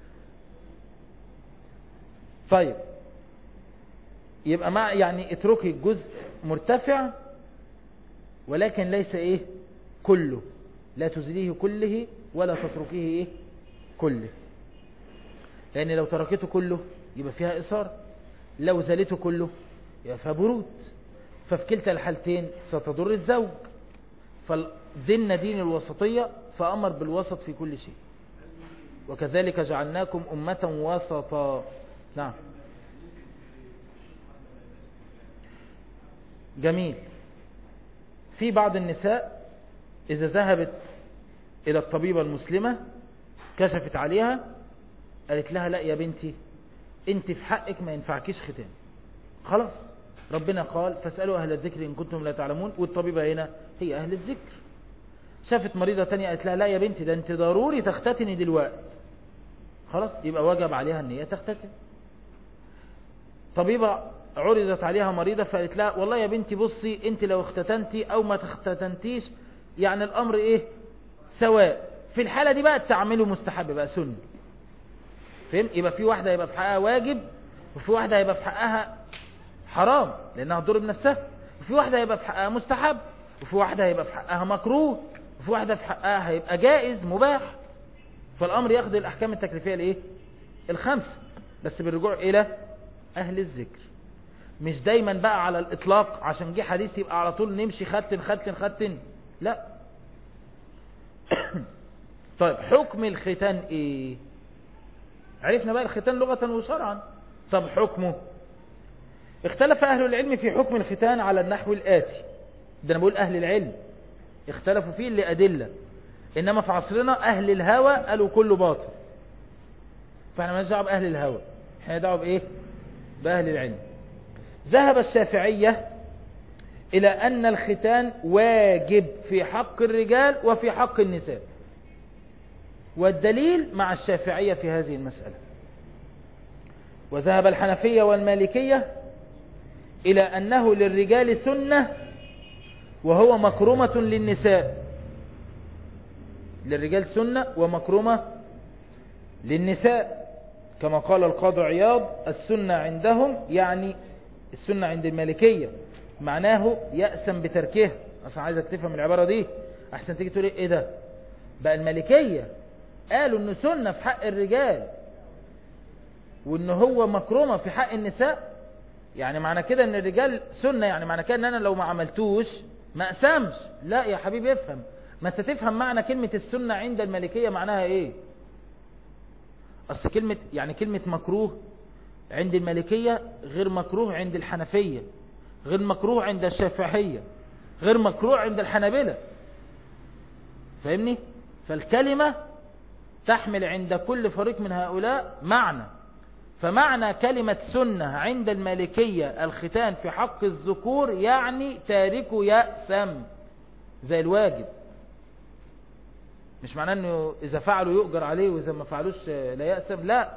طيب يبقى مع يعني اتركي الجزء مرتفع ولكن ليس ايه كله لا تزليه كله ولا تتركيه ايه كله لان لو تركته كله يبقى فيها اثار لو زالته كله يبقى فيها برود ففي كلتا الحالتين ستضر الزوج فدين دين الوسطية فأمر بالوسط في كل شيء وكذلك جعلناكم أمة وسطا نعم جميل في بعض النساء إذا ذهبت إلى الطبيبة المسلمة كشفت عليها قالت لها لا يا بنتي انت في حقك ما ينفعكيش ختان خلاص ربنا قال فاسألوا أهل الذكر إن كنتم لا تعلمون والطبيبة هنا هي أهل الذكر شافت مريضة تانية قالت لها لا يا بنتي ده انت ضروري تختتني دلوقتي خلاص يبقى وجب عليها ان هي تختتن طبيبة عرضت عليها مريضة فقالت لها والله يا بنتي بصي انت لو اختتنتي او ما تختتنتيش يعني الامر ايه سواء في الحالة دي بقى تعمله مستحب بقى سنة فهم يبقى في واحدة يبقى في حقها واجب وفي واحدة يبقى في حقها حرام لانها تضر بنفسها وفي واحدة يبقى في حقها مستحب وفي واحدة هيبقى في حقها مكروه وفي واحدة في حقها هيبقى جائز مباح فالامر ياخد الاحكام التكليفية الايه الخمسة بس بالرجوع الى أهل الذكر مش دايما بقى على الإطلاق عشان جه حديث يبقى على طول نمشي ختن ختن ختن لا طيب حكم الختان ايه عرفنا بقى الختان لغة وشرعا طب حكمه اختلف أهل العلم في حكم الختان على النحو الآتي ده أنا بقول أهل العلم اختلفوا فيه لأدلة إنما في عصرنا أهل الهوى قالوا كله باطل فاحنا ما دعوه بأهل الهوى احنا دعوه بإيه بأهل العلم ذهب الشافعية إلى أن الختان واجب في حق الرجال وفي حق النساء والدليل مع الشافعية في هذه المسألة وذهب الحنفية والمالكية إلى أنه للرجال سنة وهو مكرمة للنساء للرجال سنة ومكرمة للنساء كما قال القاضي عياض السنة عندهم يعني السنة عند المالكية معناه يأسم بتركها أصلا عايزك تفهم العبارة دي أحسن تيجي تقول إيه ده بقى المالكية قالوا إنه سنة في حق الرجال وإنه هو مكرمة في حق النساء يعني معنى كده إن الرجال سنة يعني معنى كده إن أنا لو ما عملتوش ما أقسمش لا يا حبيبي افهم ما أنت تفهم معنى كلمة السنة عند المالكية معناها إيه أصل كلمة يعني كلمة مكروه عند المالكية غير مكروه عند الحنفية غير مكروه عند الشافعية غير مكروه عند الحنابلة فاهمني فالكلمة تحمل عند كل فريق من هؤلاء معنى فمعنى كلمة سنة عند المالكية الختان في حق الذكور يعني تاركه يأثم زي الواجب مش معناه انه اذا فعلوا يؤجر عليه واذا ما فعلوش لا يأثم لا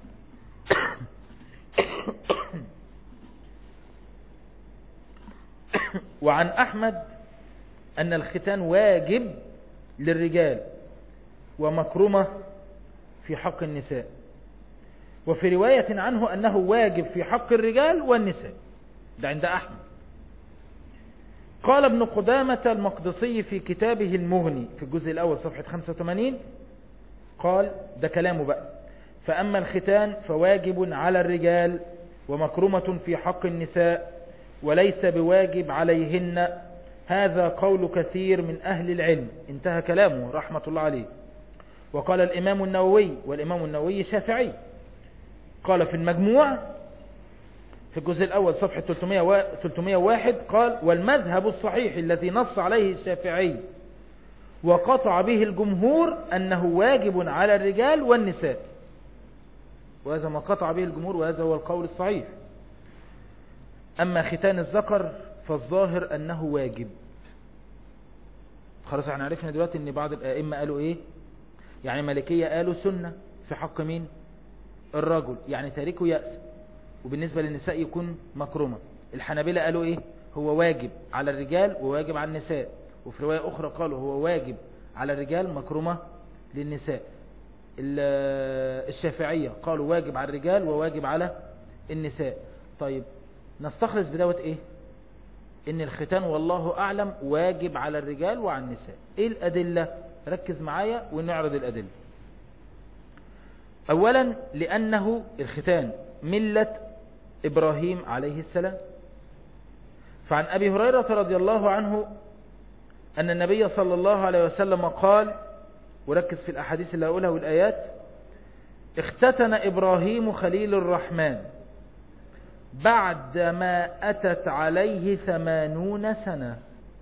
وعن أحمد أن الختان واجب للرجال ومكرمة في حق النساء وفي رواية عنه أنه واجب في حق الرجال والنساء ده عند أحمد قال ابن قدامة المقدسي في كتابه المغني في الجزء الأول صفحة 85 قال ده كلامه بقى فأما الختان فواجب على الرجال ومكرمة في حق النساء وليس بواجب عليهن هذا قول كثير من أهل العلم انتهى كلامه رحمة الله عليه وقال الإمام النووي والإمام النووي شافعي قال في المجموع في الجزء الأول صفحة 301 قال والمذهب الصحيح الذي نص عليه الشافعي وقطع به الجمهور أنه واجب على الرجال والنساء وهذا ما قطع به الجمهور وهذا هو القول الصحيح أما ختان الذكر فالظاهر أنه واجب خلاص احنا عرفنا دلوقتي ان بعض الائمة قالوا ايه يعني مالكية قالوا سنة في حق مين الرجل يعني تاركه يأس وبالنسبة للنساء يكون مكرمة الحنابلة قالوا ايه هو واجب على الرجال وواجب على النساء وفي رواية اخرى قالوا هو واجب على الرجال مكرمة للنساء الشافعية قالوا واجب على الرجال وواجب على النساء طيب نستخلص بدوت ايه ان الختان والله اعلم واجب على الرجال وعلى النساء ايه الادلة ركز معايا ونعرض الادلة اولا لانه الختان ملة ابراهيم عليه السلام فعن ابي هريرة رضي الله عنه ان النبي صلى الله عليه وسلم قال وركز في الاحاديث اللي هقولها والايات اختتن ابراهيم خليل الرحمن بعدما أتت عليه ثمانون سنة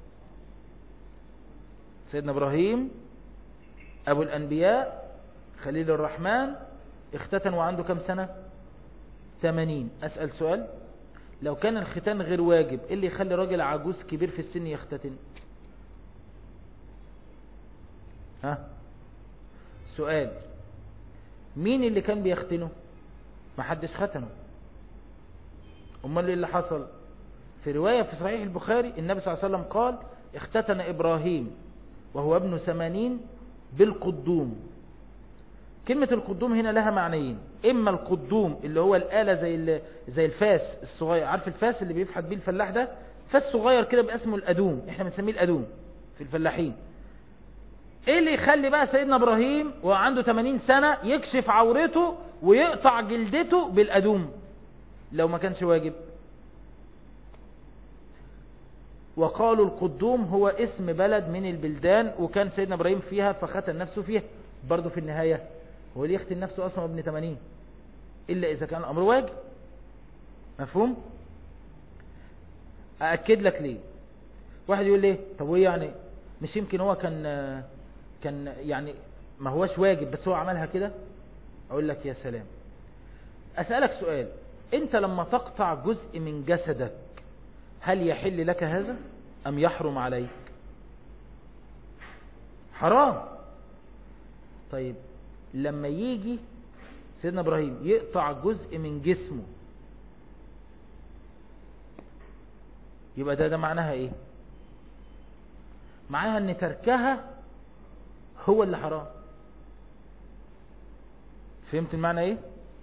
سيدنا إبراهيم أبو الأنبياء خليل الرحمن اختتن وعنده كم سنة ثمانين أسأل سؤال لو كان الختان غير واجب إيه اللي يخلي راجل عجوز كبير في السن يختتن ها سؤال مين اللي كان بيختنه ما حدش ختنه امال ايه اللي حصل في رواية في صحيح البخاري النبي صلى الله عليه وسلم قال اختتن ابراهيم وهو ابن ثمانين بالقدوم كلمة القدوم هنا لها معنيين اما القدوم اللي هو الآلة زي زي الفاس الصغير عارف الفاس اللي بيفحت بيه الفلاح ده فاس صغير كده باسمه الادوم احنا بنسميه الادوم في الفلاحين ايه اللي يخلي بقى سيدنا ابراهيم وهو عنده 80 سنة يكشف عورته ويقطع جلدته بالادوم لو ما كانش واجب وقالوا القدوم هو اسم بلد من البلدان وكان سيدنا ابراهيم فيها فختن نفسه فيها برضه في النهاية هو ليه يختن نفسه اصلا ابن 80 الا اذا كان الامر واجب مفهوم أأكد لك ليه واحد يقول ليه طب ويه يعني مش يمكن هو كان كان يعني ما هوش واجب بس هو عملها كده أقول لك يا سلام أسألك سؤال أنت لما تقطع جزء من جسدك هل يحل لك هذا أم يحرم عليك حرام طيب لما يجي سيدنا إبراهيم يقطع جزء من جسمه يبقى ده ده معناها ايه معناها ان تركها هو اللي حرام فهمت المعنى ايه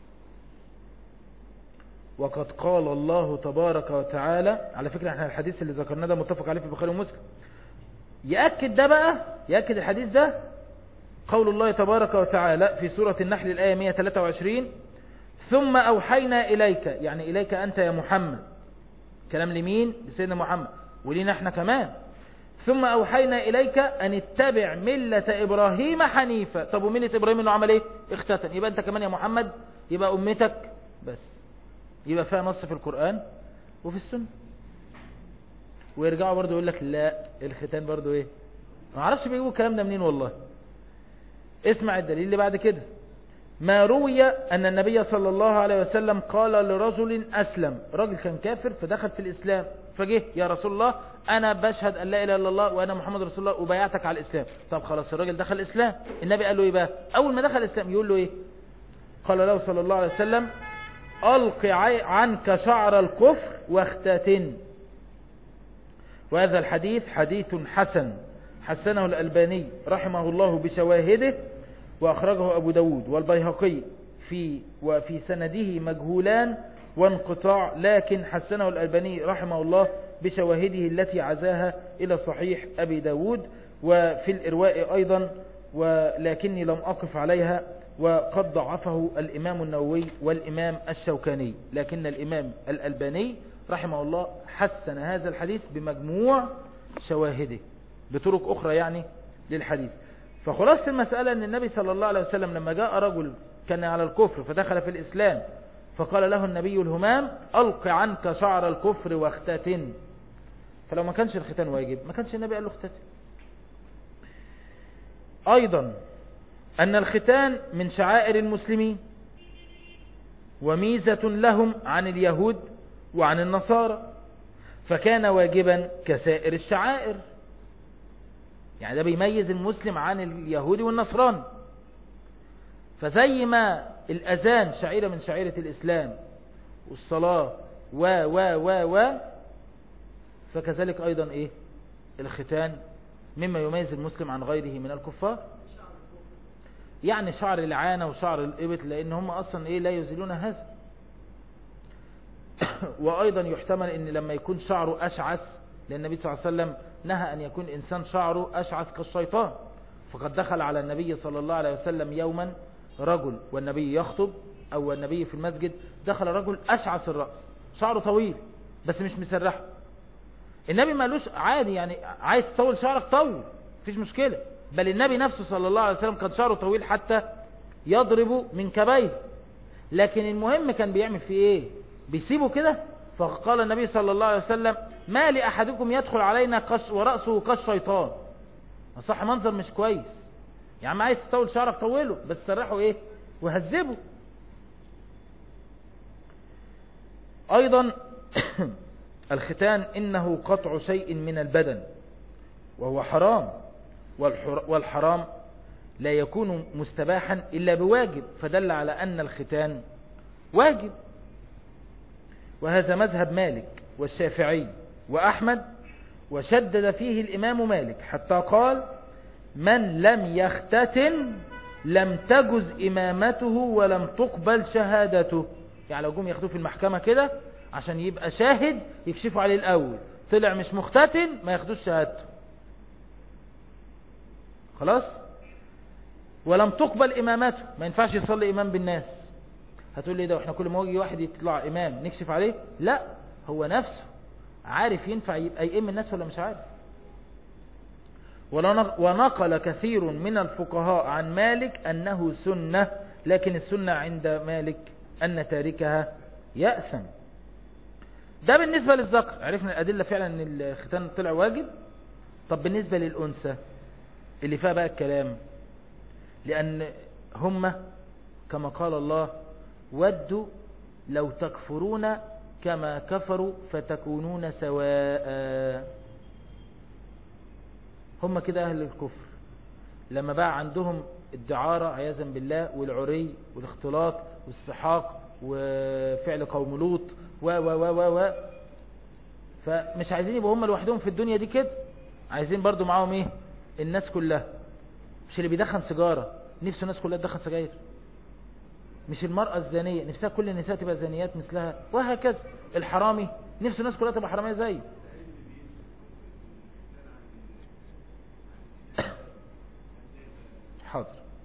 وقد قال الله تبارك وتعالى على فكرة احنا الحديث اللي ذكرناه ده متفق عليه في البخاري ومسلم يأكد ده بقى يأكد الحديث ده قول الله تبارك وتعالى في سورة النحل الآية 123 ثم أوحينا إليك يعني إليك أنت يا محمد كلام لمين لسيدنا محمد ولينا احنا كمان ثم أوحينا إليك أن اتبع ملة إبراهيم حنيفة طب وملة إبراهيم إنه عمل إيه اختتن يبقى أنت كمان يا محمد يبقى أمتك بس يبقى فيها نص في القرآن وفي السنة ويرجعوا برضو يقول لك لا الختان برضو ايه ما اعرفش بيجيبوا الكلام ده منين والله اسمع الدليل اللي بعد كده ما روي أن النبي صلى الله عليه وسلم قال لرجل أسلم رجل كان كافر فدخل في الإسلام فجه يا رسول الله أنا بشهد أن لا إله إلا الله وأنا محمد رسول الله وبيعتك على الإسلام طب خلاص الراجل دخل الإسلام النبي قال له إيه بقى أول ما دخل الإسلام يقول له إيه قال له صلى الله عليه وسلم ألق عنك شعر الكفر واختتن وهذا الحديث حديث حسن حسنه الألباني رحمه الله بشواهده وأخرجه أبو داود والبيهقي في وفي سنده مجهولان وانقطاع لكن حسنه الألباني رحمه الله بشواهده التي عزاها إلى صحيح أبي داود وفي الإرواء أيضا ولكني لم أقف عليها وقد ضعفه الإمام النووي والإمام الشوكاني لكن الإمام الألباني رحمه الله حسن هذا الحديث بمجموع شواهده بطرق أخرى يعني للحديث فخلاصة المسألة أن النبي صلى الله عليه وسلم لما جاء رجل كان على الكفر فدخل في الإسلام فقال له النبي الهمام ألق عنك شعر الكفر واختتن فلو ما كانش الختان واجب ما كانش النبي قال له اختتن أيضا أن الختان من شعائر المسلمين وميزة لهم عن اليهود وعن النصارى فكان واجبا كسائر الشعائر يعني ده بيميز المسلم عن اليهودي والنصراني فزي ما الأذان شعيرة من شعيرة الإسلام والصلاة و و و و فكذلك أيضا إيه الختان مما يميز المسلم عن غيره من الكفار يعني شعر العانة وشعر الإبط لأن هم أصلا إيه لا يزيلون هذا وأيضا يحتمل أن لما يكون شعره أشعث لأن النبي صلى الله عليه وسلم نهى أن يكون إنسان شعره أشعث كالشيطان فقد دخل على النبي صلى الله عليه وسلم يوما رجل والنبي يخطب أو النبي في المسجد دخل رجل أشعث الرأس شعره طويل بس مش مسرحه النبي ما قالوش عادي يعني عايز تطول شعرك طول مفيش مشكلة بل النبي نفسه صلى الله عليه وسلم كان شعره طويل حتى يضرب من كبيه لكن المهم كان بيعمل فيه ايه بيسيبه كده فقال النبي صلى الله عليه وسلم ما لأحدكم يدخل علينا قش ورأسه كالشيطان صح منظر مش كويس يا عم عايز تطول شعرك طوله بس سرحه ايه وهذبه ايضا الختان انه قطع شيء من البدن وهو حرام والحرام لا يكون مستباحا إلا بواجب فدل على أن الختان واجب وهذا مذهب مالك والشافعي وأحمد وشدد فيه الإمام مالك حتى قال من لم يختتن لم تجز إمامته ولم تقبل شهادته يعني لو جم ياخدوه في المحكمة كده عشان يبقى شاهد يكشفوا عليه الأول طلع مش مختتن ما ياخدوش شهادته خلاص ولم تقبل إمامته ما ينفعش يصلي إمام بالناس هتقول لي ده واحنا كل ما يجي واحد يطلع امام نكشف عليه لا هو نفسه عارف ينفع يبقى يئم الناس ولا مش عارف ونقل كثير من الفقهاء عن مالك أنه سنة لكن السنة عند مالك أن تاركها يأسم ده بالنسبة للذكر عرفنا الأدلة فعلا أن الختان طلع واجب طب بالنسبة للأنثى اللي فيها بقى الكلام لأن هم كما قال الله ودوا لو تكفرون كما كفروا فتكونون سواء هم كده أهل الكفر لما بقى عندهم الدعارة عياذا بالله والعري والاختلاط والسحاق وفعل قوم لوط و و و و و فمش عايزين يبقوا هم لوحدهم في الدنيا دي كده عايزين برضو معاهم ايه الناس كلها مش اللي بيدخن سيجارة نفسه الناس كلها تدخن سجاير مش المرأة الزانية نفسها كل النساء تبقى زانيات مثلها وهكذا الحرامي نفسه الناس كلها تبقى حرامية زيه حاضر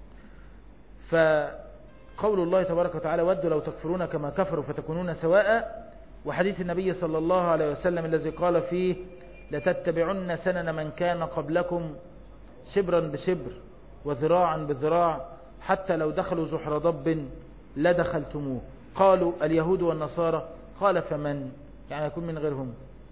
فقول الله تبارك وتعالى ودوا لو تكفرون كما كفروا فتكونون سواء وحديث النبي صلى الله عليه وسلم الذي قال فيه لتتبعن سنن من كان قبلكم شبرا بشبر وذراعا بذراع حتى لو دخلوا زحر ضب لدخلتموه قالوا اليهود والنصارى قال فمن يعني يكون من غيرهم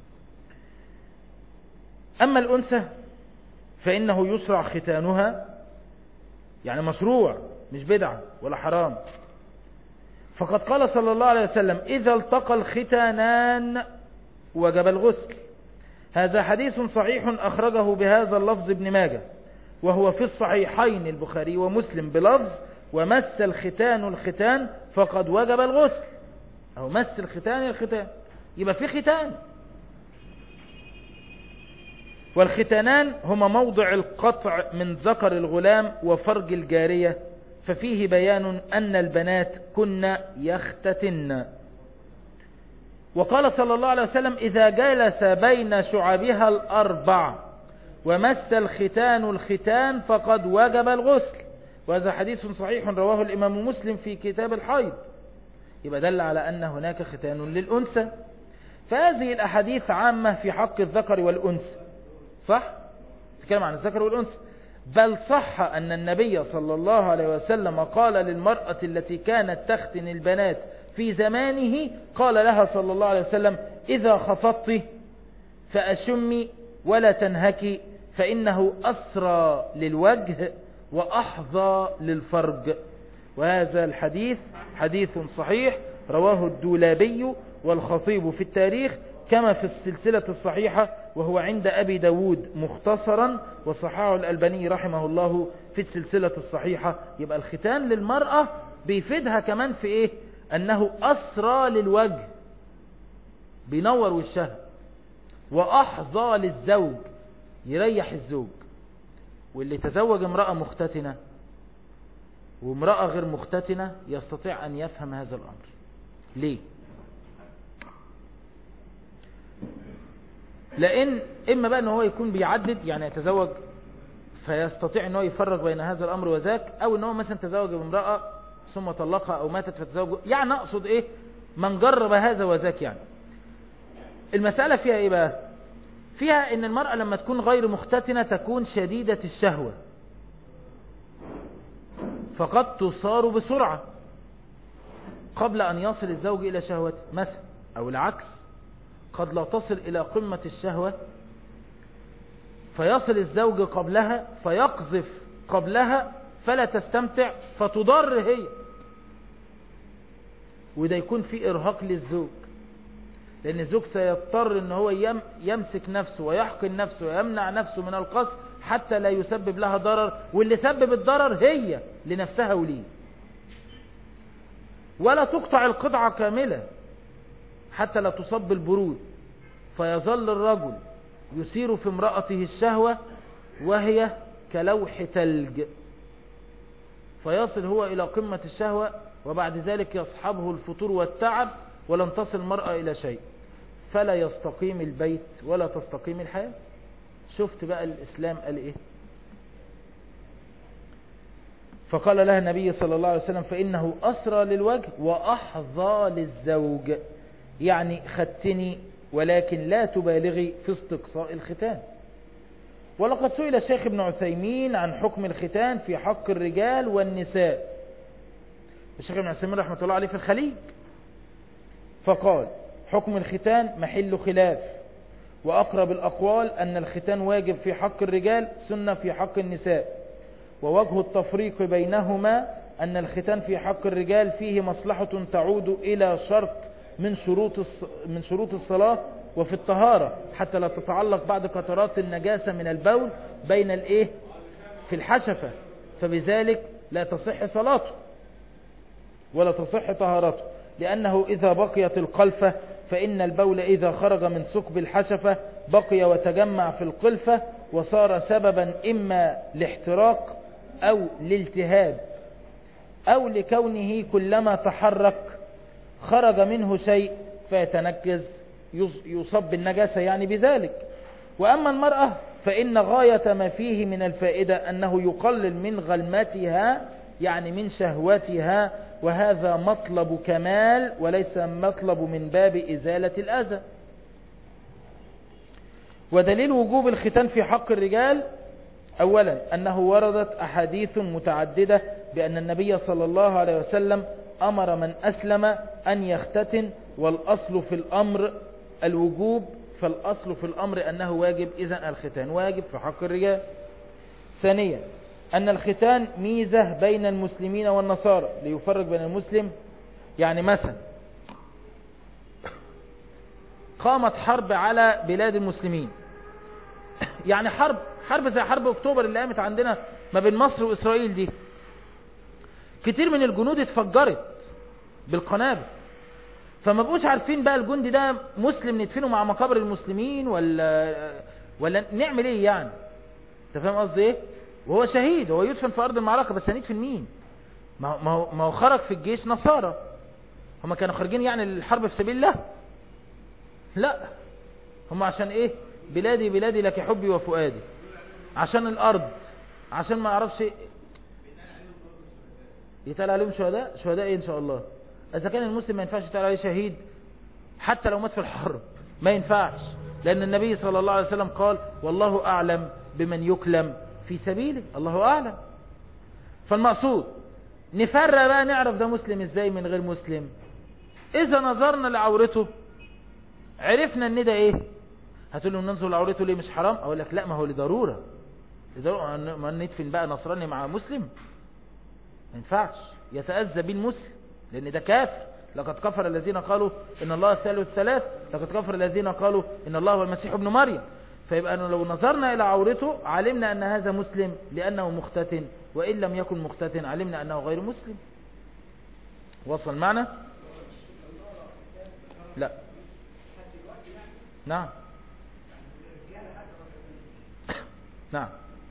أما الأنثى فإنه يسرع ختانها يعني مشروع مش بدعة ولا حرام فقد قال صلى الله عليه وسلم إذا التقى الختانان وجب الغسل هذا حديث صحيح أخرجه بهذا اللفظ ابن ماجه وهو في الصحيحين البخاري ومسلم بلفظ ومس الختان الختان فقد وجب الغسل أو مس الختان الختان يبقى في ختان والختانان هما موضع القطع من ذكر الغلام وفرج الجارية ففيه بيان أن البنات كن يختتن وقال صلى الله عليه وسلم إذا جلس بين شعبها الأربع ومس الختان الختان فقد وجب الغسل وهذا حديث صحيح رواه الإمام مسلم في كتاب الحيض يبقى دل على أن هناك ختان للأنثى فهذه الأحاديث عامة في حق الذكر والأنثى صح؟ تتكلم عن الذكر والأنثى بل صح أن النبي صلى الله عليه وسلم قال للمرأة التي كانت تختن البنات في زمانه قال لها صلى الله عليه وسلم إذا خفضت فأشمي ولا تنهكي فإنه أسرى للوجه وأحظى للفرج وهذا الحديث حديث صحيح رواه الدولابي والخطيب في التاريخ كما في السلسلة الصحيحة وهو عند أبي داود مختصرا وصححه الألباني رحمه الله في السلسلة الصحيحة يبقى الختان للمرأة بيفيدها كمان في إيه أنه أسرى للوجه بينور وشها وأحظى للزوج يريح الزوج واللي تزوج امرأة مختتنة وامرأة غير مختتنة يستطيع أن يفهم هذا الأمر ليه لأن إما بقى أنه هو يكون بيعدد يعني يتزوج فيستطيع أنه يفرق بين هذا الأمر وذاك أو أنه مثلا تزوج بامرأة ثم طلقها أو ماتت فتزوج يعني أقصد إيه من جرب هذا وذاك يعني المسألة فيها إيه بقى فيها أن المرأة لما تكون غير مختتنة تكون شديدة الشهوة فقد تصار بسرعة قبل أن يصل الزوج إلى شهوته مثلا أو العكس قد لا تصل إلى قمة الشهوة فيصل الزوج قبلها فيقذف قبلها فلا تستمتع فتضر هي وده يكون في إرهاق للزوج لأن الزوج سيضطر أن هو يمسك نفسه ويحقن نفسه ويمنع نفسه من القصف حتى لا يسبب لها ضرر واللي سبب الضرر هي لنفسها وليه ولا تقطع القطعة كاملة حتى لا تصب البرود فيظل الرجل يسير في امرأته الشهوة وهي كلوح تلج فيصل هو إلى قمة الشهوة وبعد ذلك يصحبه الفطور والتعب ولن تصل المرأة إلى شيء فلا يستقيم البيت ولا تستقيم الحياة شفت بقى الإسلام قال إيه فقال لها النبي صلى الله عليه وسلم فإنه أسرى للوجه وأحظى للزوج يعني ختني ولكن لا تبالغي في استقصاء الختان ولقد سئل الشيخ ابن عثيمين عن حكم الختان في حق الرجال والنساء الشيخ ابن عثيمين رحمة الله عليه في الخليج فقال حكم الختان محل خلاف وأقرب الأقوال أن الختان واجب في حق الرجال سنة في حق النساء ووجه التفريق بينهما أن الختان في حق الرجال فيه مصلحة تعود إلى شرط من شروط من شروط الصلاة وفي الطهارة حتى لا تتعلق بعد قطرات النجاسة من البول بين الايه في الحشفة فبذلك لا تصح صلاته ولا تصح طهارته لأنه إذا بقيت القلفة فإن البول إذا خرج من ثقب الحشفة بقي وتجمع في القلفة وصار سببا إما لاحتراق أو لالتهاب أو لكونه كلما تحرك خرج منه شيء فيتنكز يصب بالنجاسة يعني بذلك وأما المرأة فإن غاية ما فيه من الفائدة أنه يقلل من غلمتها يعني من شهوتها وهذا مطلب كمال وليس مطلب من باب إزالة الأذى ودليل وجوب الختان في حق الرجال أولا أنه وردت أحاديث متعددة بأن النبي صلى الله عليه وسلم أمر من أسلم أن يختتن والأصل في الأمر الوجوب فالأصل في الأمر أنه واجب إذن الختان واجب في حق الرجال ثانيا أن الختان ميزة بين المسلمين والنصارى ليفرق بين المسلم يعني مثلا قامت حرب على بلاد المسلمين يعني حرب حرب زي حرب اكتوبر اللي قامت عندنا ما بين مصر واسرائيل دي كتير من الجنود اتفجرت بالقنابل فما بقوش عارفين بقى الجندي ده مسلم ندفنه مع مقابر المسلمين ولا ولا نعمل ايه يعني انت فاهم قصدي ايه وهو شهيد هو يدفن في ارض المعركه بس هندفن مين ما هو ما هو خرج في الجيش نصارى هم كانوا خارجين يعني للحرب في سبيل الله لا هم عشان ايه بلادي بلادي لك حبي وفؤادي عشان الارض عشان ما اعرفش يتقال عليهم شهداء شهداء ايه ان شاء الله اذا كان المسلم ما ينفعش يتقال عليه شهيد حتى لو مات في الحرب ما ينفعش لان النبي صلى الله عليه وسلم قال والله اعلم بمن يكلم في سبيله الله اعلم فالمقصود نفرق بقى نعرف ده مسلم ازاي من غير مسلم اذا نظرنا لعورته عرفنا ان ده ايه هتقول له ننظر لعورته ليه مش حرام اقول لك لا ما هو لضرورة لضرورة ما ندفن بقى نصراني مع مسلم ما ينفعش يتأذى به المسلم لان ده كافر لقد كفر الذين قالوا ان الله ثالث ثلاث لقد كفر الذين قالوا ان الله هو المسيح ابن مريم فيبقى لو نظرنا الى عورته علمنا ان هذا مسلم لانه مختتن وان لم يكن مختتن علمنا انه غير مسلم وصل معنا لا نعم نعم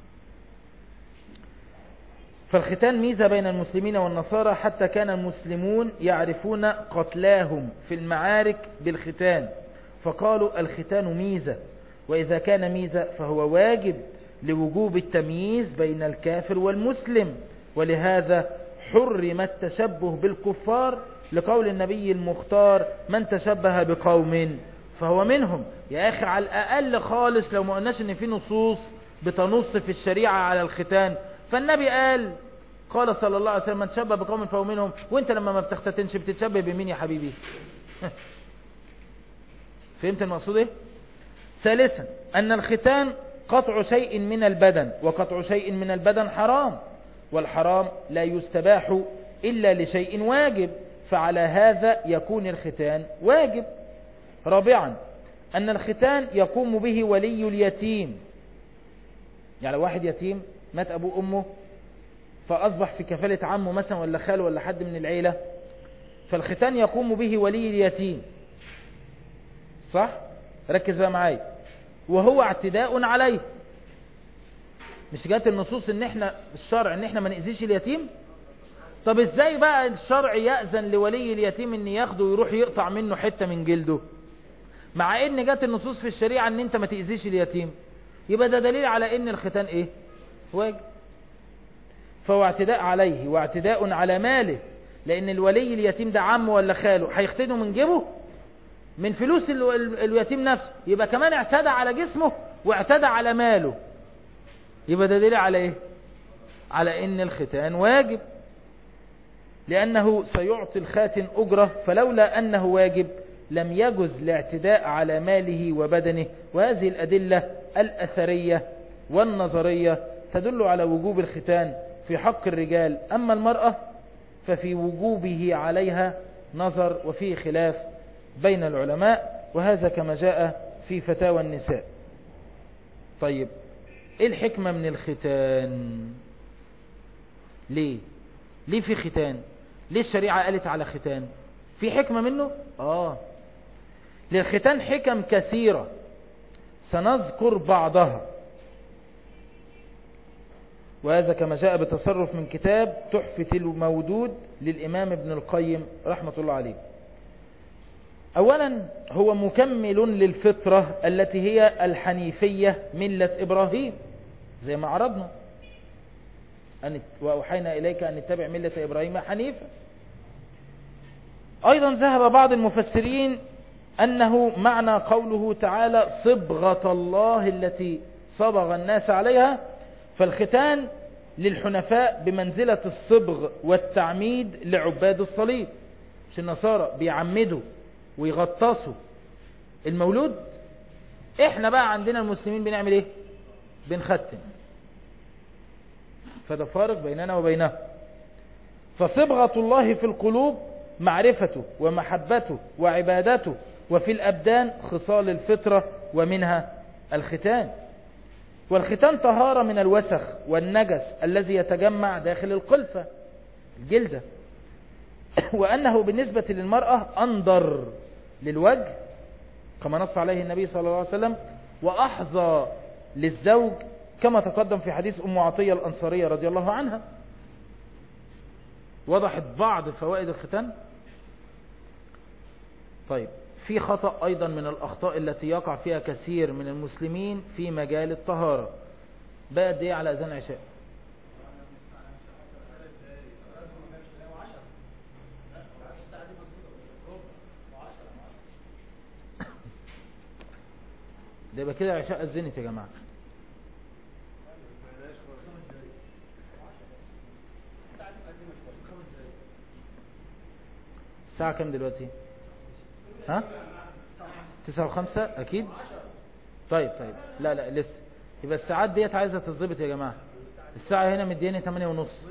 فالختان ميزة بين المسلمين والنصارى حتى كان المسلمون يعرفون قتلاهم في المعارك بالختان فقالوا الختان ميزة وإذا كان ميزة فهو واجب لوجوب التمييز بين الكافر والمسلم ولهذا حرم التشبه بالكفار لقول النبي المختار من تشبه بقوم فهو منهم يا أخي على الأقل خالص لو ما قلناش ان في نصوص بتنص في الشريعة على الختان فالنبي قال قال صلى الله عليه وسلم من تشبه بقوم فهو منهم وانت لما ما بتختتنش بتتشبه بمين يا حبيبي فهمت المقصود ايه ثالثا ان الختان قطع شيء من البدن وقطع شيء من البدن حرام والحرام لا يستباح إلا لشيء واجب فعلى هذا يكون الختان واجب رابعا أن الختان يقوم به ولي اليتيم يعني واحد يتيم مات أبوه أمه فأصبح في كفالة عمه مثلا ولا خاله ولا حد من العيلة فالختان يقوم به ولي اليتيم صح؟ ركز بقى معايا وهو اعتداء عليه مش جات النصوص ان احنا الشرع ان احنا ما نأذيش اليتيم طب ازاي بقى الشرع يأذن لولي اليتيم ان ياخده ويروح يقطع منه حتة من جلده مع ان جات النصوص في الشريعة ان انت ما تأذيش اليتيم يبقى ده دليل على ان الختان ايه واجب فهو اعتداء عليه واعتداء على ماله لأن الولي اليتيم ده عمه ولا خاله هيختنه من جيبه من فلوس ال- ال- اليتيم نفسه يبقى كمان اعتدى على جسمه واعتدى على ماله يبقى ده دليل على ايه على ان الختان واجب لأنه سيعطي الخاتن أجرة فلولا أنه واجب لم يجز الاعتداء على ماله وبدنه وهذه الأدلة الأثرية والنظرية تدل على وجوب الختان في حق الرجال أما المرأة ففي وجوبه عليها نظر وفيه خلاف بين العلماء وهذا كما جاء في فتاوى النساء طيب ايه الحكمة من الختان ليه ليه في ختان ليه الشريعة قالت على ختان في حكمة منه اه للختان حكم كثيرة سنذكر بعضها وهذا كما جاء بتصرف من كتاب تحفة المودود للإمام ابن القيم رحمة الله عليه أولا هو مكمل للفطرة التي هي الحنيفية ملة إبراهيم زي ما عرضنا أن وأوحينا إليك أن اتبع ملة إبراهيم حنيفا أيضا ذهب بعض المفسرين أنه معنى قوله تعالى صبغة الله التي صبغ الناس عليها فالختان للحنفاء بمنزلة الصبغ والتعميد لعباد الصليب مش النصارى بيعمدوا ويغطسوا المولود احنا بقى عندنا المسلمين بنعمل ايه بنختم فده فارق بيننا وبينه فصبغة الله في القلوب معرفته ومحبته وعبادته وفي الأبدان خصال الفطرة ومنها الختان والختان طهارة من الوسخ والنجس الذي يتجمع داخل القلفة الجلدة وأنه بالنسبة للمرأة أنضر للوجه كما نص عليه النبي صلى الله عليه وسلم وأحظى للزوج كما تقدم في حديث أم عطية الأنصارية رضي الله عنها وضحت بعض فوائد الختان طيب في خطأ أيضا من الأخطاء التي يقع فيها كثير من المسلمين في مجال الطهارة بقى دي على أذان عشاء ده يبقى كده عشاء أذنت يا جماعة الساعة كام دلوقتي ها تسعة وخمسة أكيد طيب طيب لا لا لسه يبقى الساعات ديت عايزة تظبط يا جماعة الساعة هنا مدياني تمانية ونص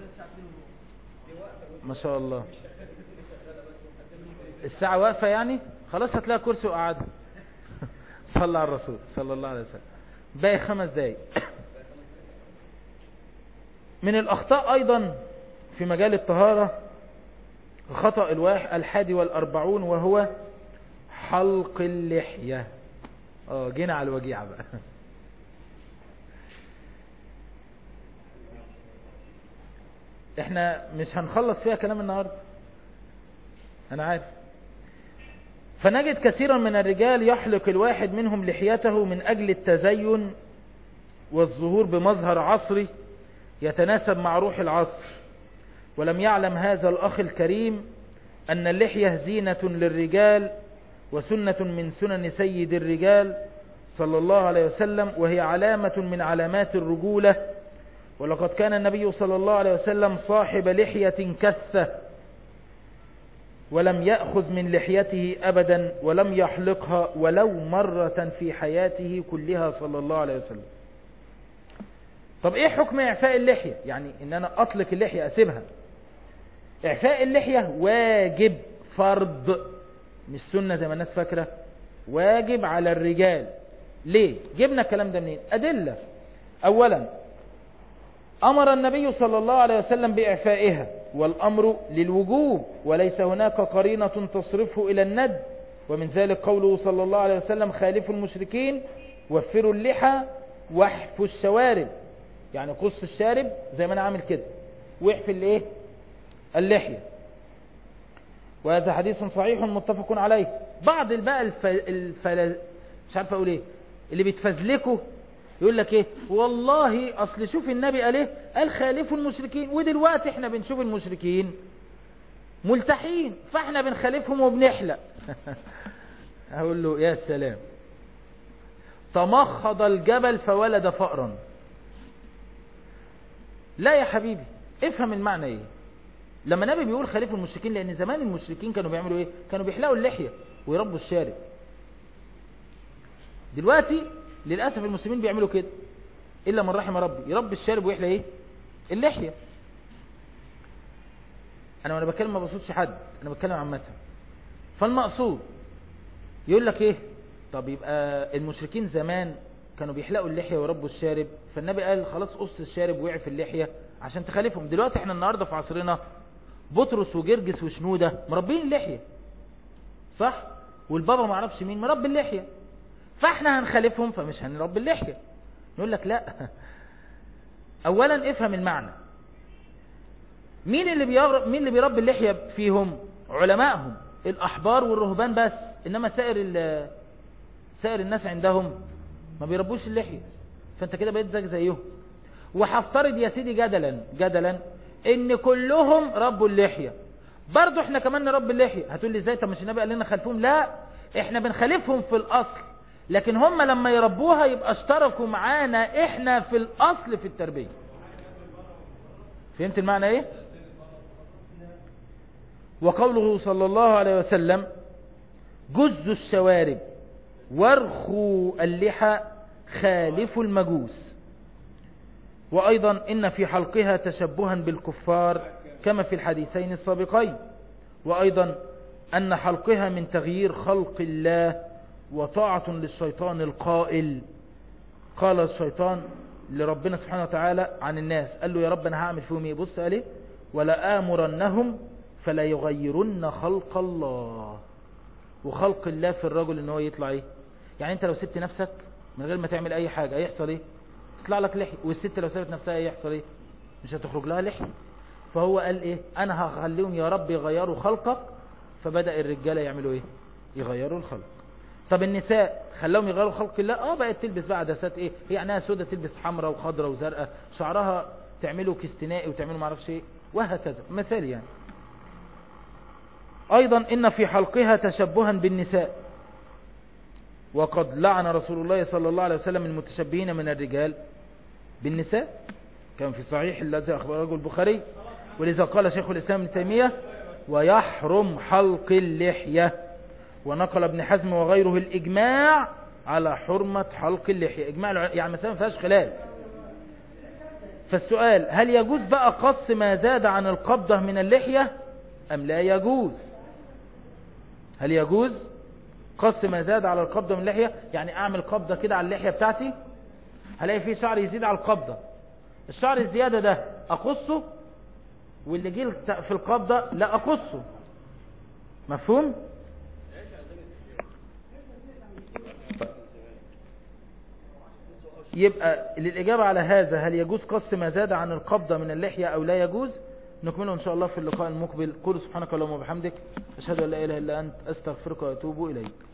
ما شاء الله الساعة واقفة يعني خلاص هتلاقي كرسي وقعد صلى على الرسول صلى الله عليه وسلم باقي خمس دقايق من الأخطاء أيضا في مجال الطهارة خطأ الواحد الحادي والأربعون وهو حلق اللحية اه جينا على الوجيعة بقى احنا مش هنخلص فيها كلام النهاردة انا عارف فنجد كثيرا من الرجال يحلق الواحد منهم لحيته من اجل التزين والظهور بمظهر عصري يتناسب مع روح العصر ولم يعلم هذا الأخ الكريم أن اللحية زينة للرجال وسنة من سنن سيد الرجال صلى الله عليه وسلم وهي علامة من علامات الرجولة ولقد كان النبي صلى الله عليه وسلم صاحب لحية كثة ولم يأخذ من لحيته أبدا ولم يحلقها ولو مرة في حياته كلها صلى الله عليه وسلم طب ايه حكم اعفاء اللحية يعني ان انا اطلق اللحية اسيبها اعفاء اللحية واجب فرض مش سنة زي ما الناس فاكرة واجب على الرجال ليه جبنا الكلام ده منين ادلة اولا امر النبي صلى الله عليه وسلم باعفائها والامر للوجوب وليس هناك قرينة تصرفه الى الند ومن ذلك قوله صلى الله عليه وسلم خالفوا المشركين وفروا اللحى واحفوا الشوارب يعني قص الشارب زي ما انا عامل كده واحفي الايه اللحية وهذا حديث صحيح متفق عليه بعض بقى الف... الفل... مش عارف اقول ايه اللي بيتفزلكوا يقول لك ايه والله اصل شوف النبي قال ايه قال خالفوا المشركين ودلوقتي احنا بنشوف المشركين ملتحين فاحنا بنخالفهم وبنحلق اقول له يا سلام تمخض الجبل فولد فأرا لا يا حبيبي افهم المعنى ايه لما النبي بيقول خليفة المشركين لان زمان المشركين كانوا بيعملوا ايه كانوا بيحلقوا اللحية ويربوا الشارب دلوقتي للأسف المسلمين بيعملوا كده إلا من رحم ربي يربي الشارب ويحلى ايه اللحية انا وانا بتكلم ما بصوتش حد انا بتكلم عامه فالمقصود يقول لك ايه طب يبقى المشركين زمان كانوا بيحلقوا اللحية ويربوا الشارب فالنبي قال خلاص قص الشارب وقع في اللحية عشان تخالفهم دلوقتي احنا النهاردة في عصرنا بطرس وجرجس وشنودة مربين اللحية صح والبابا ما عرفش مين مربي اللحية فاحنا هنخالفهم فمش هنربي اللحية نقول لك لا اولا افهم المعنى مين اللي بيرب مين اللي بيربي اللحية فيهم علمائهم الاحبار والرهبان بس انما سائر ال... سائر الناس عندهم ما بيربوش اللحية فانت كده بقيت زيك زيهم وهفترض يا سيدي جدلا جدلا ان كلهم ربوا اللحية برضو احنا كمان نربي اللحية هتقول لي ازاي طب مش النبي قال لنا خلفهم لا احنا بنخالفهم في الاصل لكن هم لما يربوها يبقى اشتركوا معانا احنا في الاصل في التربية فهمت المعنى ايه وقوله صلى الله عليه وسلم جز الشوارب وارخوا اللحى خالف المجوس وأيضا إن في حلقها تشبها بالكفار كما في الحديثين السابقين وأيضا أن حلقها من تغيير خلق الله وطاعة للشيطان القائل قال الشيطان لربنا سبحانه وتعالى عن الناس قال له يا رب أنا هعمل فيهم ايه بص قال ايه ولا آمرنهم فلا يغيرن خلق الله وخلق الله في الرجل ان هو يطلع ايه يعني انت لو سبت نفسك من غير ما تعمل اي حاجة هيحصل ايه تطلع لك لحية والست لو سابت نفسها يحصل ايه مش هتخرج لها لحية فهو قال ايه انا هخليهم يا رب يغيروا خلقك فبدأ الرجالة يعملوا ايه يغيروا الخلق طب النساء خلاهم يغيروا خلق الله اه بقت تلبس بقى عدسات ايه هي عينها سودة تلبس حمراء وخضراء وزرقاء شعرها تعمله كستنائي وتعمله معرفش ايه وهكذا مثال يعني ايضا ان في حلقها تشبها بالنساء وقد لعن رسول الله صلى الله عليه وسلم المتشبهين من الرجال بالنساء كان في صحيح الذي أخبره البخاري ولذا قال شيخ الإسلام ابن تيمية ويحرم حلق اللحية ونقل ابن حزم وغيره الإجماع على حرمة حلق اللحية إجماع يعني مثلا فيهاش خلاف فالسؤال هل يجوز بقى قص ما زاد عن القبضة من اللحية أم لا يجوز هل يجوز قص ما زاد على القبضة من اللحية يعني اعمل قبضة كده على اللحية بتاعتي هلاقي فيه شعر يزيد على القبضة الشعر الزيادة ده اقصه واللي جه في القبضة لا اقصه مفهوم يبقى للإجابة على هذا هل يجوز قص ما زاد عن القبضة من اللحية أو لا يجوز نكمله إن شاء الله في اللقاء المقبل قل سبحانك اللهم وبحمدك أشهد أن لا إله إلا أنت أستغفرك وأتوب إليك